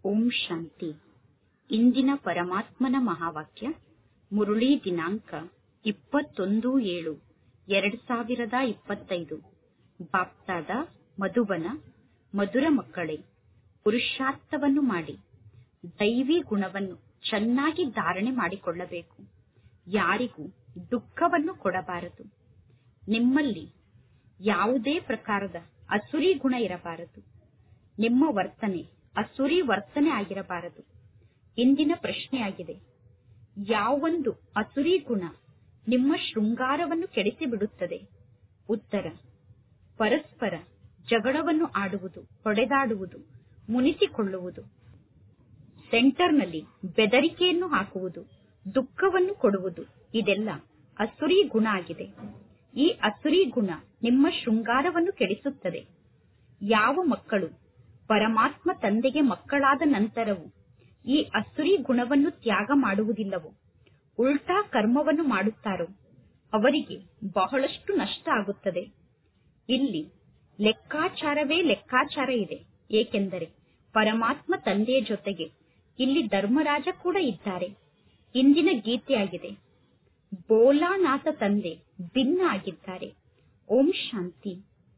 ಓಂ ಶಾಂತಿ ಇಂದಿನ ಪರಮಾತ್ಮನ ಮಹಾವಾಕ್ಯ ಮುರುಳಿ ದಿನಾಂಕ ಇಪ್ಪತ್ತೊಂದು ಏಳು ಎರಡ್ ಸಾವಿರದ ಇಪ್ಪತ್ತೈದು ಬಾಪ್ತಾದ ಮಧುಬನ ಮಧುರ ಮಕ್ಕಳೇ ಪುರುಷಾರ್ಥವನ್ನು ಮಾಡಿ ದೈವಿ ಗುಣವನ್ನು ಚೆನ್ನಾಗಿ ಧಾರಣೆ ಮಾಡಿಕೊಳ್ಳಬೇಕು ಯಾರಿಗೂ ದುಃಖವನ್ನು ಕೊಡಬಾರದು ನಿಮ್ಮಲ್ಲಿ ಯಾವುದೇ ಪ್ರಕಾರದ ಅಸುರಿ ಗುಣ ಇರಬಾರದು ನಿಮ್ಮ ವರ್ತನೆ ಅಸುರಿ ವರ್ತನೆ ಆಗಿರಬಾರದು ಇಂದಿನ ಪ್ರಶ್ನೆಯಾಗಿದೆ ಯಾವೊಂದು ಅಸುರಿ ಗುಣ ನಿಮ್ಮ ಶೃಂಗಾರವನ್ನು ಕೆಡಿಸಿ ಬಿಡುತ್ತದೆ ಉತ್ತರ ಪರಸ್ಪರ ಜಗಳವನ್ನು ಆಡುವುದು ಹೊಡೆದಾಡುವುದು ಮುನಿಸಿಕೊಳ್ಳುವುದು ಸೆಂಟರ್ನಲ್ಲಿ ಬೆದರಿಕೆಯನ್ನು ಹಾಕುವುದು ದುಃಖವನ್ನು ಕೊಡುವುದು ಇದೆಲ್ಲ ಅಸುರಿ ಗುಣ ಆಗಿದೆ ಈ ಅಸುರಿ ಗುಣ ನಿಮ್ಮ ಶೃಂಗಾರವನ್ನು ಕೆಡಿಸುತ್ತದೆ ಯಾವ ಮಕ್ಕಳು ಪರಮಾತ್ಮ ತಂದೆಗೆ ಮಕ್ಕಳಾದ ನಂತರವೂ ಈ ಅಸುರಿ ಗುಣವನ್ನು ತ್ಯಾಗ ಮಾಡುವುದಿಲ್ಲವೋ ಉಲ್ಟಾ ಕರ್ಮವನ್ನು ಮಾಡುತ್ತಾರೋ ಅವರಿಗೆ ಬಹಳಷ್ಟು ನಷ್ಟ ಆಗುತ್ತದೆ ಇಲ್ಲಿ ಲೆಕ್ಕಾಚಾರವೇ ಲೆಕ್ಕಾಚಾರ ಇದೆ ಏಕೆಂದರೆ ಪರಮಾತ್ಮ ತಂದೆಯ ಜೊತೆಗೆ ಇಲ್ಲಿ ಧರ್ಮರಾಜ ಕೂಡ ಇದ್ದಾರೆ ಇಂದಿನ ಗೀತೆಯಾಗಿದೆ ಬೋಲಾನಾಥ ತಂದೆ ಭಿನ್ನ ಆಗಿದ್ದಾರೆ ಓಂ ಶಾಂತಿ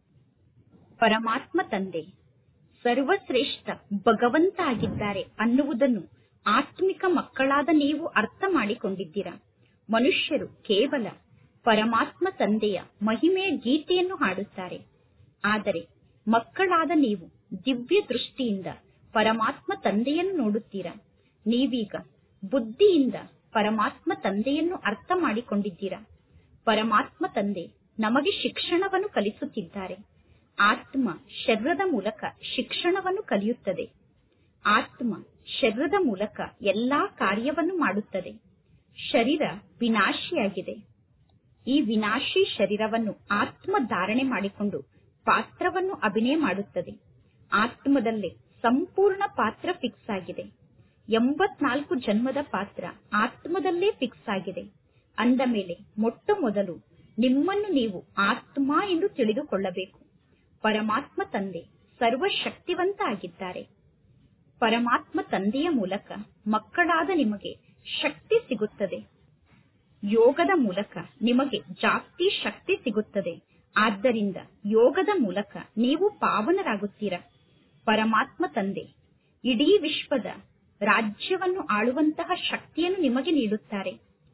ಪರಮಾತ್ಮ ತಂದೆ ಸರ್ವಶ್ರೇಷ್ಠ ಭಗವಂತ ಆಗಿದ್ದಾರೆ ಅನ್ನುವುದನ್ನು ಆತ್ಮಿಕ ಮಕ್ಕಳಾದ ನೀವು ಅರ್ಥ ಮಾಡಿಕೊಂಡಿದ್ದೀರಾ ಮನುಷ್ಯರು ಕೇವಲ ಪರಮಾತ್ಮ ತಂದೆಯ ಮಹಿಮೆಯ ಗೀತೆಯನ್ನು ಹಾಡುತ್ತಾರೆ ಆದರೆ ಮಕ್ಕಳಾದ ನೀವು ದಿವ್ಯ ದೃಷ್ಟಿಯಿಂದ ಪರಮಾತ್ಮ ತಂದೆಯನ್ನು ನೋಡುತ್ತೀರಾ ನೀವೀಗ ಬುದ್ಧಿಯಿಂದ ಪರಮಾತ್ಮ ತಂದೆಯನ್ನು ಅರ್ಥ ಮಾಡಿಕೊಂಡಿದ್ದೀರಾ ಪರಮಾತ್ಮ ತಂದೆ ನಮಗೆ ಶಿಕ್ಷಣವನ್ನು ಕಲಿಸುತ್ತಿದ್ದಾರೆ ಆತ್ಮ ಶರೀರದ ಮೂಲಕ ಶಿಕ್ಷಣವನ್ನು ಕಲಿಯುತ್ತದೆ ಆತ್ಮ ಶರೀರದ ಮೂಲಕ ಎಲ್ಲಾ ಕಾರ್ಯವನ್ನು ಮಾಡುತ್ತದೆ ಶರೀರ ವಿನಾಶಿಯಾಗಿದೆ ಈ ವಿನಾಶಿ ಶರೀರವನ್ನು ಆತ್ಮ ಧಾರಣೆ ಮಾಡಿಕೊಂಡು ಪಾತ್ರವನ್ನು ಅಭಿನಯ ಮಾಡುತ್ತದೆ ಆತ್ಮದಲ್ಲೇ ಸಂಪೂರ್ಣ ಪಾತ್ರ ಫಿಕ್ಸ್ ಆಗಿದೆ ಎಂಬತ್ನಾಲ್ಕು ಜನ್ಮದ ಪಾತ್ರ ಆತ್ಮದಲ್ಲೇ ಫಿಕ್ಸ್ ಆಗಿದೆ ಅಂದ ಮೇಲೆ ಮೊಟ್ಟ ಮೊದಲು ನಿಮ್ಮನ್ನು ನೀವು ಆತ್ಮ ಎಂದು ತಿಳಿದುಕೊಳ್ಳಬೇಕು ಪರಮಾತ್ಮ ತಂದೆ ಸರ್ವಶಕ್ತಿವಂತ ಆಗಿದ್ದಾರೆ ಪರಮಾತ್ಮ ತಂದೆಯ ಮೂಲಕ ಮಕ್ಕಳಾದ ನಿಮಗೆ ಶಕ್ತಿ ಸಿಗುತ್ತದೆ ಯೋಗದ ಮೂಲಕ ನಿಮಗೆ ಜಾಸ್ತಿ ಶಕ್ತಿ ಸಿಗುತ್ತದೆ ಆದ್ದರಿಂದ ಯೋಗದ ಮೂಲಕ ನೀವು ಪಾವನರಾಗುತ್ತೀರಾ ಪರಮಾತ್ಮ ತಂದೆ ಇಡೀ ವಿಶ್ವದ ರಾಜ್ಯವನ್ನು ಆಳುವಂತಹ ಶಕ್ತಿಯನ್ನು ನಿಮಗೆ ನೀಡುತ್ತಾರೆ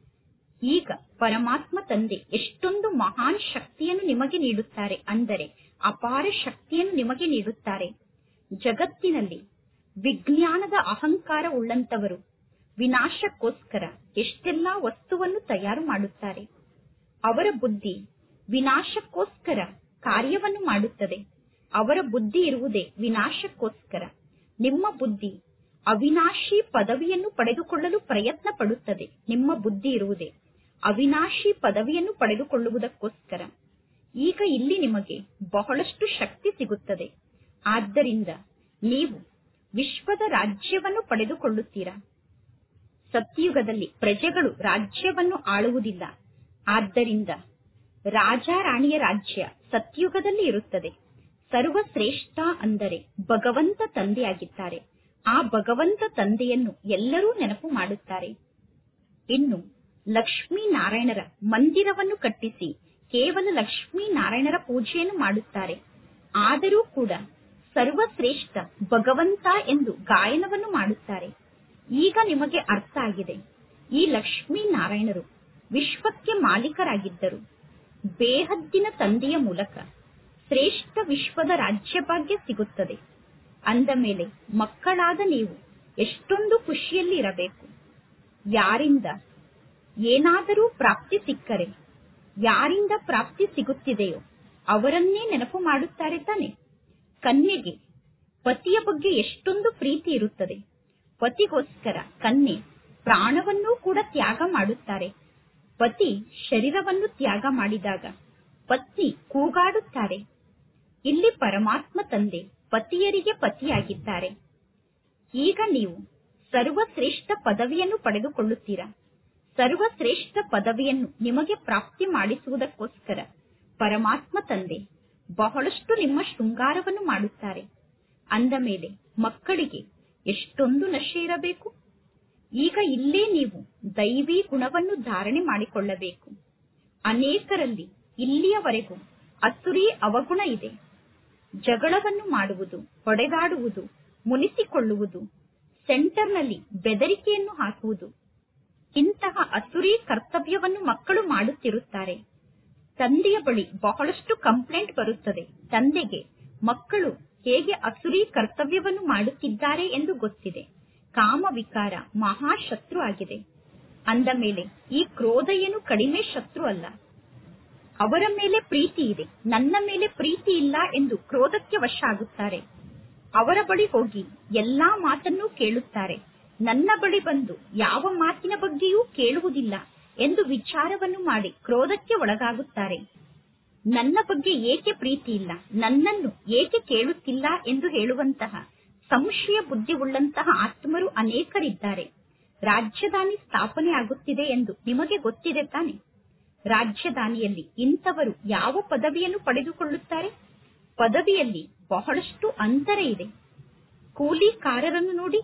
ಈಗ ಪರಮಾತ್ಮ ತಂದೆ ಎಷ್ಟೊಂದು ಮಹಾನ್ ಶಕ್ತಿಯನ್ನು ನಿಮಗೆ ನೀಡುತ್ತಾರೆ ಅಂದರೆ ಅಪಾರ ಶಕ್ತಿಯನ್ನು ನಿಮಗೆ ನೀಡುತ್ತಾರೆ ಜಗತ್ತಿನಲ್ಲಿ ವಿಜ್ಞಾನದ ಅಹಂಕಾರ ಉಳ್ಳಂತವರು ವಿನಾಶಕ್ಕೋಸ್ಕರ ಎಷ್ಟೆಲ್ಲಾ ವಸ್ತುವನ್ನು ತಯಾರು ಮಾಡುತ್ತಾರೆ ಅವರ ಬುದ್ಧಿ ವಿನಾಶಕ್ಕೋಸ್ಕರ ಕಾರ್ಯವನ್ನು ಮಾಡುತ್ತದೆ ಅವರ ಬುದ್ಧಿ ಇರುವುದೇ ವಿನಾಶಕ್ಕೋಸ್ಕರ ನಿಮ್ಮ ಬುದ್ಧಿ ಅವಿನಾಶಿ ಪದವಿಯನ್ನು ಪಡೆದುಕೊಳ್ಳಲು ಪ್ರಯತ್ನ ಪಡುತ್ತದೆ ನಿಮ್ಮ ಬುದ್ಧಿ ಇರುವುದೇ ಅವಿನಾಶಿ ಪದವಿಯನ್ನು ಪಡೆದುಕೊಳ್ಳುವುದಕ್ಕೋಸ್ಕರ ಈಗ ಇಲ್ಲಿ ನಿಮಗೆ ಬಹಳಷ್ಟು ಶಕ್ತಿ ಸಿಗುತ್ತದೆ ಆದ್ದರಿಂದ ನೀವು ವಿಶ್ವದ ರಾಜ್ಯವನ್ನು ಪಡೆದುಕೊಳ್ಳುತ್ತೀರಾ ಸತ್ಯುಗದಲ್ಲಿ ಪ್ರಜೆಗಳು ರಾಜ್ಯವನ್ನು ಆಳುವುದಿಲ್ಲ ಆದ್ದರಿಂದ ರಾಜ ರಾಣಿಯ ರಾಜ್ಯ ಸತ್ಯುಗದಲ್ಲಿ ಇರುತ್ತದೆ ಸರ್ವಶ್ರೇಷ್ಠ ಅಂದರೆ ಭಗವಂತ ತಂದೆಯಾಗಿದ್ದಾರೆ ಆ ಭಗವಂತ ತಂದೆಯನ್ನು ಎಲ್ಲರೂ ನೆನಪು ಮಾಡುತ್ತಾರೆ ಇನ್ನು ಲಕ್ಷ್ಮೀನಾರಾಯಣರ ಮಂದಿರವನ್ನು ಕಟ್ಟಿಸಿ ಕೇವಲ ಲಕ್ಷ್ಮೀನಾರಾಯಣರ ಪೂಜೆಯನ್ನು ಮಾಡುತ್ತಾರೆ ಆದರೂ ಕೂಡ ಸರ್ವಶ್ರೇಷ್ಠ ಭಗವಂತ ಎಂದು ಗಾಯನವನ್ನು ಮಾಡುತ್ತಾರೆ ಈಗ ನಿಮಗೆ ಅರ್ಥ ಆಗಿದೆ ಈ ಲಕ್ಷ್ಮೀನಾರಾಯಣರು ವಿಶ್ವಕ್ಕೆ ಮಾಲೀಕರಾಗಿದ್ದರು ಬೇಹದ್ದಿನ ತಂದೆಯ ಮೂಲಕ ಶ್ರೇಷ್ಠ ವಿಶ್ವದ ರಾಜ್ಯಭಾಗ್ಯ ಸಿಗುತ್ತದೆ ಅಂದ ಮೇಲೆ ಮಕ್ಕಳಾದ ನೀವು ಎಷ್ಟೊಂದು ಖುಷಿಯಲ್ಲಿ ಇರಬೇಕು ಯಾರಿಂದ ಏನಾದರೂ ಪ್ರಾಪ್ತಿ ಸಿಕ್ಕರೆ ಯಾರಿಂದ ಪ್ರಾಪ್ತಿ ಸಿಗುತ್ತಿದೆಯೋ ಅವರನ್ನೇ ನೆನಪು ಮಾಡುತ್ತಾರೆ ತಾನೆ ಕನ್ಯೆಗೆ ಪತಿಯ ಬಗ್ಗೆ ಎಷ್ಟೊಂದು ಪ್ರೀತಿ ಇರುತ್ತದೆ ಪತಿಗೋಸ್ಕರ ಕನ್ಯೆ ಪ್ರಾಣವನ್ನೂ ಕೂಡ ತ್ಯಾಗ ಮಾಡುತ್ತಾರೆ ಪತಿ ಶರೀರವನ್ನು ತ್ಯಾಗ ಮಾಡಿದಾಗ ಪತ್ನಿ ಕೂಗಾಡುತ್ತಾರೆ ಇಲ್ಲಿ ಪರಮಾತ್ಮ ತಂದೆ ಪತಿಯರಿಗೆ ಪತಿಯಾಗಿದ್ದಾರೆ ಈಗ ನೀವು ಸರ್ವಶ್ರೇಷ್ಠ ಪದವಿಯನ್ನು ಪಡೆದುಕೊಳ್ಳುತ್ತೀರಾ ಸರ್ವಶ್ರೇಷ್ಠ ಪದವಿಯನ್ನು ನಿಮಗೆ ಪ್ರಾಪ್ತಿ ಮಾಡಿಸುವುದಕ್ಕೋಸ್ಕರ ಪರಮಾತ್ಮ ತಂದೆ ಬಹಳಷ್ಟು ನಿಮ್ಮ ಶೃಂಗಾರವನ್ನು ಮಾಡುತ್ತಾರೆ ಅಂದ ಮೇಲೆ ಮಕ್ಕಳಿಗೆ ಎಷ್ಟೊಂದು ನಶೆ ಇರಬೇಕು ಈಗ ಇಲ್ಲೇ ನೀವು ದೈವಿ ಗುಣವನ್ನು ಧಾರಣೆ ಮಾಡಿಕೊಳ್ಳಬೇಕು ಅನೇಕರಲ್ಲಿ ಇಲ್ಲಿಯವರೆಗೂ ಅಸುರಿ ಅವಗುಣ ಇದೆ ಜಗಳವನ್ನು ಮಾಡುವುದು ಹೊಡೆದಾಡುವುದು ಮುನಿಸಿಕೊಳ್ಳುವುದು ಸೆಂಟರ್ನಲ್ಲಿ ಬೆದರಿಕೆಯನ್ನು ಹಾಕುವುದು ಇಂತಹ ಅಸುರಿ ಕರ್ತವ್ಯವನ್ನು ಮಕ್ಕಳು ಮಾಡುತ್ತಿರುತ್ತಾರೆ ತಂದೆಯ ಬಳಿ ಬಹಳಷ್ಟು ಕಂಪ್ಲೇಂಟ್ ಬರುತ್ತದೆ ತಂದೆಗೆ ಮಕ್ಕಳು ಹೇಗೆ ಅಸುರಿ ಕರ್ತವ್ಯವನ್ನು ಮಾಡುತ್ತಿದ್ದಾರೆ ಎಂದು ಗೊತ್ತಿದೆ ಕಾಮ ವಿಕಾರ ಮಹಾಶತ್ರು ಆಗಿದೆ ಅಂದ ಮೇಲೆ ಈ ಕ್ರೋಧ ಏನು ಕಡಿಮೆ ಶತ್ರು ಅಲ್ಲ ಅವರ ಮೇಲೆ ಪ್ರೀತಿ ಇದೆ ನನ್ನ ಮೇಲೆ ಪ್ರೀತಿ ಇಲ್ಲ ಎಂದು ಕ್ರೋಧಕ್ಕೆ ವಶ ಆಗುತ್ತಾರೆ ಅವರ ಬಳಿ ಹೋಗಿ ಎಲ್ಲಾ ಮಾತನ್ನೂ ಕೇಳುತ್ತಾರೆ ನನ್ನ ಬಳಿ ಬಂದು ಯಾವ ಮಾತಿನ ಬಗ್ಗೆಯೂ ಕೇಳುವುದಿಲ್ಲ ಎಂದು ವಿಚಾರವನ್ನು ಮಾಡಿ ಕ್ರೋಧಕ್ಕೆ ಒಳಗಾಗುತ್ತಾರೆ ನನ್ನ ಬಗ್ಗೆ ಏಕೆ ಪ್ರೀತಿ ಇಲ್ಲ ನನ್ನನ್ನು ಏಕೆ ಕೇಳುತ್ತಿಲ್ಲ ಎಂದು ಹೇಳುವಂತಹ ಸಂಶಯ ಬುದ್ಧಿ ಉಳ್ಳಂತಹ ಆತ್ಮರು ಅನೇಕರಿದ್ದಾರೆ ರಾಜ್ಯದಾನಿ ಸ್ಥಾಪನೆ ಆಗುತ್ತಿದೆ ಎಂದು ನಿಮಗೆ ಗೊತ್ತಿದೆ ತಾನೆ ರಾಜ್ಯದಾನಿಯಲ್ಲಿ ಇಂಥವರು ಯಾವ ಪದವಿಯನ್ನು ಪಡೆದುಕೊಳ್ಳುತ್ತಾರೆ ಪದವಿಯಲ್ಲಿ ಬಹಳಷ್ಟು ಅಂತರ ಇದೆ ಕೂಲಿಕಾರರನ್ನು ನೋಡಿ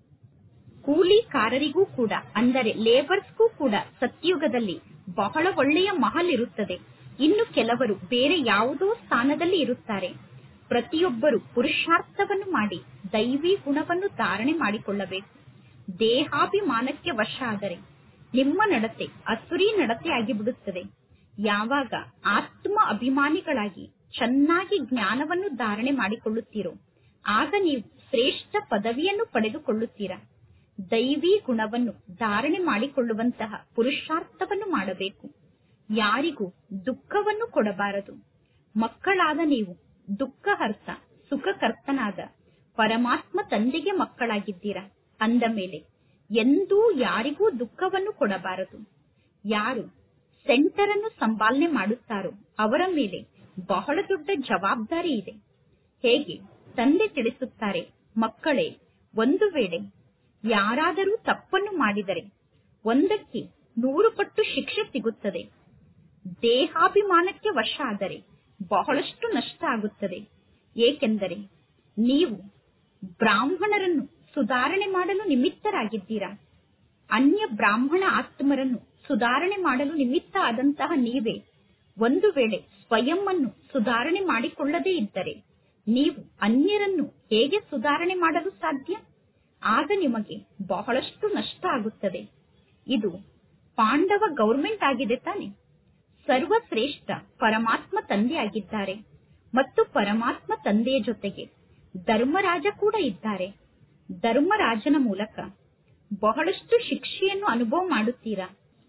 ಕೂಲಿಕಾರರಿಗೂ ಕೂಡ ಅಂದರೆ ಲೇಬರ್ಸ್ಗೂ ಕೂಡ ಸತ್ಯುಗದಲ್ಲಿ ಬಹಳ ಒಳ್ಳೆಯ ಮಹಲ್ ಇರುತ್ತದೆ ಇನ್ನು ಕೆಲವರು ಬೇರೆ ಯಾವುದೋ ಸ್ಥಾನದಲ್ಲಿ ಇರುತ್ತಾರೆ ಪ್ರತಿಯೊಬ್ಬರು ಪುರುಷಾರ್ಥವನ್ನು ಮಾಡಿ ದೈವಿ ಗುಣವನ್ನು ಧಾರಣೆ ಮಾಡಿಕೊಳ್ಳಬೇಕು ದೇಹಾಭಿಮಾನಕ್ಕೆ ವಶ ಆದರೆ ನಿಮ್ಮ ನಡತೆ ಅಸುರಿ ನಡತೆ ಆಗಿಬಿಡುತ್ತದೆ ಯಾವಾಗ ಆತ್ಮ ಅಭಿಮಾನಿಗಳಾಗಿ ಚೆನ್ನಾಗಿ ಜ್ಞಾನವನ್ನು ಧಾರಣೆ ಮಾಡಿಕೊಳ್ಳುತ್ತೀರೋ ಆಗ ನೀವು ಶ್ರೇಷ್ಠ ಪದವಿಯನ್ನು ಪಡೆದುಕೊಳ್ಳುತ್ತೀರಾ ದೈವಿ ಗುಣವನ್ನು ಧಾರಣೆ ಮಾಡಿಕೊಳ್ಳುವಂತಹ ಪುರುಷಾರ್ಥವನ್ನು ಮಾಡಬೇಕು ಯಾರಿಗೂ ದುಃಖವನ್ನು ಕೊಡಬಾರದು ಮಕ್ಕಳಾದ ನೀವು ದುಃಖಹರ್ತ ಸುಖಕರ್ತನಾದ ಪರಮಾತ್ಮ ತಂದೆಗೆ ಮಕ್ಕಳಾಗಿದ್ದೀರಾ ಅಂದ ಮೇಲೆ ಎಂದೂ ಯಾರಿಗೂ ದುಃಖವನ್ನು ಕೊಡಬಾರದು ಯಾರು ಸೆಂಟರ್ ಅನ್ನು ಸಂಪಾಲನೆ ಮಾಡುತ್ತಾರೋ ಅವರ ಮೇಲೆ ಬಹಳ ದೊಡ್ಡ ಜವಾಬ್ದಾರಿ ಇದೆ ಹೇಗೆ ತಂದೆ ತಿಳಿಸುತ್ತಾರೆ ಮಕ್ಕಳೇ ಒಂದು ವೇಳೆ ಯಾರಾದರೂ ತಪ್ಪನ್ನು ಮಾಡಿದರೆ ಒಂದಕ್ಕೆ ನೂರು ಪಟ್ಟು ಶಿಕ್ಷೆ ಸಿಗುತ್ತದೆ ದೇಹಾಭಿಮಾನಕ್ಕೆ ವಶ ಆದರೆ ಬಹಳಷ್ಟು ನಷ್ಟ ಆಗುತ್ತದೆ ಏಕೆಂದರೆ ನೀವು ಬ್ರಾಹ್ಮಣರನ್ನು ಸುಧಾರಣೆ ಮಾಡಲು ನಿಮಿತ್ತರಾಗಿದ್ದೀರಾ ಅನ್ಯ ಬ್ರಾಹ್ಮಣ ಆತ್ಮರನ್ನು ಸುಧಾರಣೆ ಮಾಡಲು ನಿಮಿತ್ತ ಆದಂತಹ ನೀವೇ ಒಂದು ವೇಳೆ ಸ್ವಯಂ ಅನ್ನು ಸುಧಾರಣೆ ಮಾಡಿಕೊಳ್ಳದೇ ಇದ್ದರೆ ನೀವು ಅನ್ಯರನ್ನು ಹೇಗೆ ಸುಧಾರಣೆ ಮಾಡಲು ಸಾಧ್ಯ ಆಗ ನಿಮಗೆ ಬಹಳಷ್ಟು ನಷ್ಟ ಆಗುತ್ತದೆ ಇದು ಪಾಂಡವ ಗೌರ್ಮೆಂಟ್ ಆಗಿದೆ ತಾನೆ ಸರ್ವಶ್ರೇಷ್ಠ ಪರಮಾತ್ಮ ತಂದೆ ಆಗಿದ್ದಾರೆ ಮತ್ತು ಪರಮಾತ್ಮ ತಂದೆಯ ಜೊತೆಗೆ ಧರ್ಮರಾಜ ಕೂಡ ಇದ್ದಾರೆ ಧರ್ಮರಾಜನ ಮೂಲಕ ಬಹಳಷ್ಟು ಶಿಕ್ಷೆಯನ್ನು ಅನುಭವ ಮಾಡುತ್ತೀರಾ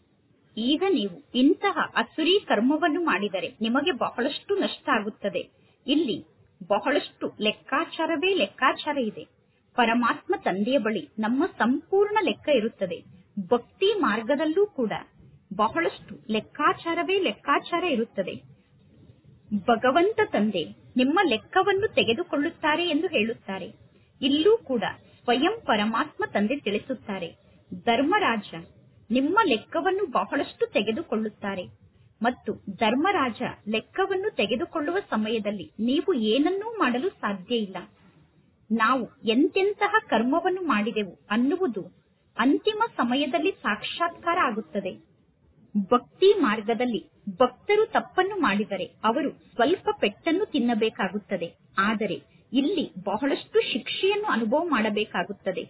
ಈಗ ನೀವು ಇಂತಹ ಅಸುರಿ ಕರ್ಮವನ್ನು ಮಾಡಿದರೆ ನಿಮಗೆ ಬಹಳಷ್ಟು ನಷ್ಟ ಆಗುತ್ತದೆ ಇಲ್ಲಿ ಬಹಳಷ್ಟು ಲೆಕ್ಕಾಚಾರವೇ ಲೆಕ್ಕಾಚಾರ ಇದೆ ಪರಮಾತ್ಮ ತಂದೆಯ ಬಳಿ ನಮ್ಮ ಸಂಪೂರ್ಣ ಲೆಕ್ಕ ಇರುತ್ತದೆ ಭಕ್ತಿ ಮಾರ್ಗದಲ್ಲೂ ಕೂಡ ಬಹಳಷ್ಟು ಲೆಕ್ಕಾಚಾರವೇ ಲೆಕ್ಕಾಚಾರ ಇರುತ್ತದೆ ಭಗವಂತ ತಂದೆ ನಿಮ್ಮ ಲೆಕ್ಕವನ್ನು ತೆಗೆದುಕೊಳ್ಳುತ್ತಾರೆ ಎಂದು ಹೇಳುತ್ತಾರೆ ಇಲ್ಲೂ ಕೂಡ ಸ್ವಯಂ ಪರಮಾತ್ಮ ತಂದೆ ತಿಳಿಸುತ್ತಾರೆ ಧರ್ಮರಾಜ ನಿಮ್ಮ ಲೆಕ್ಕವನ್ನು ಬಹಳಷ್ಟು ತೆಗೆದುಕೊಳ್ಳುತ್ತಾರೆ ಮತ್ತು ಧರ್ಮರಾಜ ಲೆಕ್ಕವನ್ನು ತೆಗೆದುಕೊಳ್ಳುವ ಸಮಯದಲ್ಲಿ ನೀವು ಏನನ್ನೂ ಮಾಡಲು ಸಾಧ್ಯ ಇಲ್ಲ ನಾವು ಎಂತೆಂತಹ ಕರ್ಮವನ್ನು ಮಾಡಿದೆವು ಅನ್ನುವುದು ಅಂತಿಮ ಸಮಯದಲ್ಲಿ ಸಾಕ್ಷಾತ್ಕಾರ ಆಗುತ್ತದೆ ಭಕ್ತಿ ಮಾರ್ಗದಲ್ಲಿ ಭಕ್ತರು ತಪ್ಪನ್ನು ಮಾಡಿದರೆ ಅವರು ಸ್ವಲ್ಪ ಪೆಟ್ಟನ್ನು ತಿನ್ನಬೇಕಾಗುತ್ತದೆ ಆದರೆ ಇಲ್ಲಿ ಬಹಳಷ್ಟು ಶಿಕ್ಷೆಯನ್ನು ಅನುಭವ ಮಾಡಬೇಕಾಗುತ್ತದೆ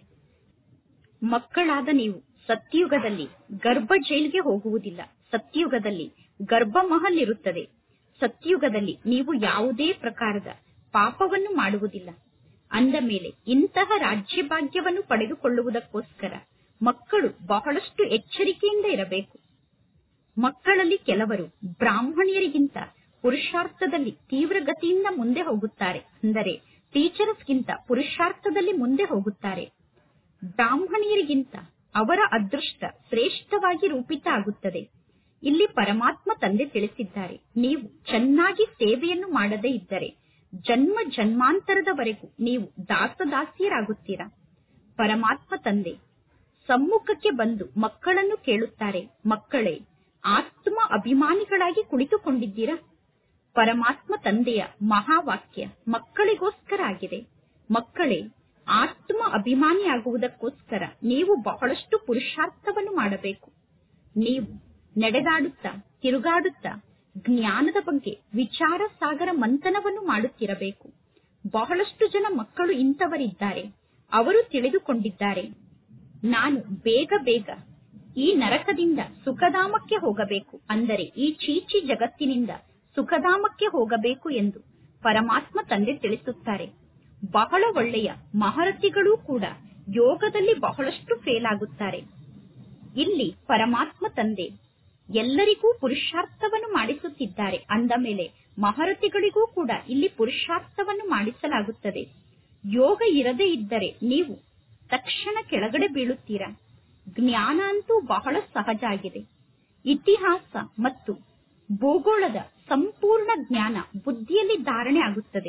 ಮಕ್ಕಳಾದ ನೀವು ಸತ್ಯುಗದಲ್ಲಿ ಗರ್ಭ ಜೈಲ್ಗೆ ಹೋಗುವುದಿಲ್ಲ ಸತ್ಯುಗದಲ್ಲಿ ಗರ್ಭ ಮಹಲ್ ಇರುತ್ತದೆ ಸತ್ಯುಗದಲ್ಲಿ ನೀವು ಯಾವುದೇ ಪ್ರಕಾರದ ಪಾಪವನ್ನು ಮಾಡುವುದಿಲ್ಲ ಅಂದ ಮೇಲೆ ಇಂತಹ ರಾಜ್ಯ ಭಾಗ್ಯವನ್ನು ಪಡೆದುಕೊಳ್ಳುವುದಕ್ಕೋಸ್ಕರ ಮಕ್ಕಳು ಬಹಳಷ್ಟು ಎಚ್ಚರಿಕೆಯಿಂದ ಇರಬೇಕು ಮಕ್ಕಳಲ್ಲಿ ಕೆಲವರು ಬ್ರಾಹ್ಮಣಿಯರಿಗಿಂತ ಪುರುಷಾರ್ಥದಲ್ಲಿ ತೀವ್ರಗತಿಯಿಂದ ಮುಂದೆ ಹೋಗುತ್ತಾರೆ ಅಂದರೆ ಟೀಚರ್ಸ್ಗಿಂತ ಪುರುಷಾರ್ಥದಲ್ಲಿ ಮುಂದೆ ಹೋಗುತ್ತಾರೆ ಬ್ರಾಹ್ಮಣಿಯರಿಗಿಂತ ಅವರ ಅದೃಷ್ಟ ಶ್ರೇಷ್ಠವಾಗಿ ರೂಪಿತ ಆಗುತ್ತದೆ ಇಲ್ಲಿ ಪರಮಾತ್ಮ ತಂದೆ ತಿಳಿಸಿದ್ದಾರೆ ನೀವು ಚೆನ್ನಾಗಿ ಸೇವೆಯನ್ನು ಮಾಡದೇ ಇದ್ದರೆ ಜನ್ಮ ಜನ್ಮಾಂತರದವರೆಗೂ ನೀವು ದಾಸದಾಸಿಯರಾಗುತ್ತೀರಾ ಪರಮಾತ್ಮ ತಂದೆ ಸಮ್ಮುಖಕ್ಕೆ ಬಂದು ಮಕ್ಕಳನ್ನು ಕೇಳುತ್ತಾರೆ ಮಕ್ಕಳೇ ಆತ್ಮ ಅಭಿಮಾನಿಗಳಾಗಿ ಕುಳಿತುಕೊಂಡಿದ್ದೀರಾ ಪರಮಾತ್ಮ ತಂದೆಯ ಮಹಾವಾಕ್ಯ ಮಕ್ಕಳಿಗೋಸ್ಕರ ಆಗಿದೆ ಮಕ್ಕಳೇ ಆತ್ಮ ಅಭಿಮಾನಿಯಾಗುವುದಕ್ಕೋಸ್ಕರ ನೀವು ಬಹಳಷ್ಟು ಪುರುಷಾರ್ಥವನ್ನು ಮಾಡಬೇಕು ನೀವು ನಡೆದಾಡುತ್ತಾ ತಿರುಗಾಡುತ್ತಾ ಜ್ಞಾನದ ಬಗ್ಗೆ ವಿಚಾರ ಸಾಗರ ಮಂಥನವನ್ನು ಮಾಡುತ್ತಿರಬೇಕು ಬಹಳಷ್ಟು ಜನ ಮಕ್ಕಳು ಇಂಥವರಿದ್ದಾರೆ ಅವರು ತಿಳಿದುಕೊಂಡಿದ್ದಾರೆ ನಾನು ಬೇಗ ಬೇಗ ಈ ನರಕದಿಂದ ಸುಖಧಾಮಕ್ಕೆ ಹೋಗಬೇಕು ಅಂದರೆ ಈ ಚೀಚಿ ಜಗತ್ತಿನಿಂದ ಸುಖಧಾಮಕ್ಕೆ ಹೋಗಬೇಕು ಎಂದು ಪರಮಾತ್ಮ ತಂದೆ ತಿಳಿಸುತ್ತಾರೆ ಬಹಳ ಒಳ್ಳೆಯ ಮಹರಥಿಗಳೂ ಕೂಡ ಯೋಗದಲ್ಲಿ ಬಹಳಷ್ಟು ಫೇಲ್ ಆಗುತ್ತಾರೆ ಇಲ್ಲಿ ಪರಮಾತ್ಮ ತಂದೆ ಎಲ್ಲರಿಗೂ ಪುರುಷಾರ್ಥವನ್ನು ಮಾಡಿಸುತ್ತಿದ್ದಾರೆ ಅಂದ ಮೇಲೆ ಮಹರಥಿಗಳಿಗೂ ಕೂಡ ಇಲ್ಲಿ ಪುರುಷಾರ್ಥವನ್ನು ಮಾಡಿಸಲಾಗುತ್ತದೆ ಯೋಗ ಇರದೇ ಇದ್ದರೆ ನೀವು ತಕ್ಷಣ ಕೆಳಗಡೆ ಬೀಳುತ್ತೀರಾ ಜ್ಞಾನ ಅಂತೂ ಬಹಳ ಸಹಜ ಆಗಿದೆ ಇತಿಹಾಸ ಮತ್ತು ಭೂಗೋಳದ ಸಂಪೂರ್ಣ ಜ್ಞಾನ ಬುದ್ಧಿಯಲ್ಲಿ ಧಾರಣೆ ಆಗುತ್ತದೆ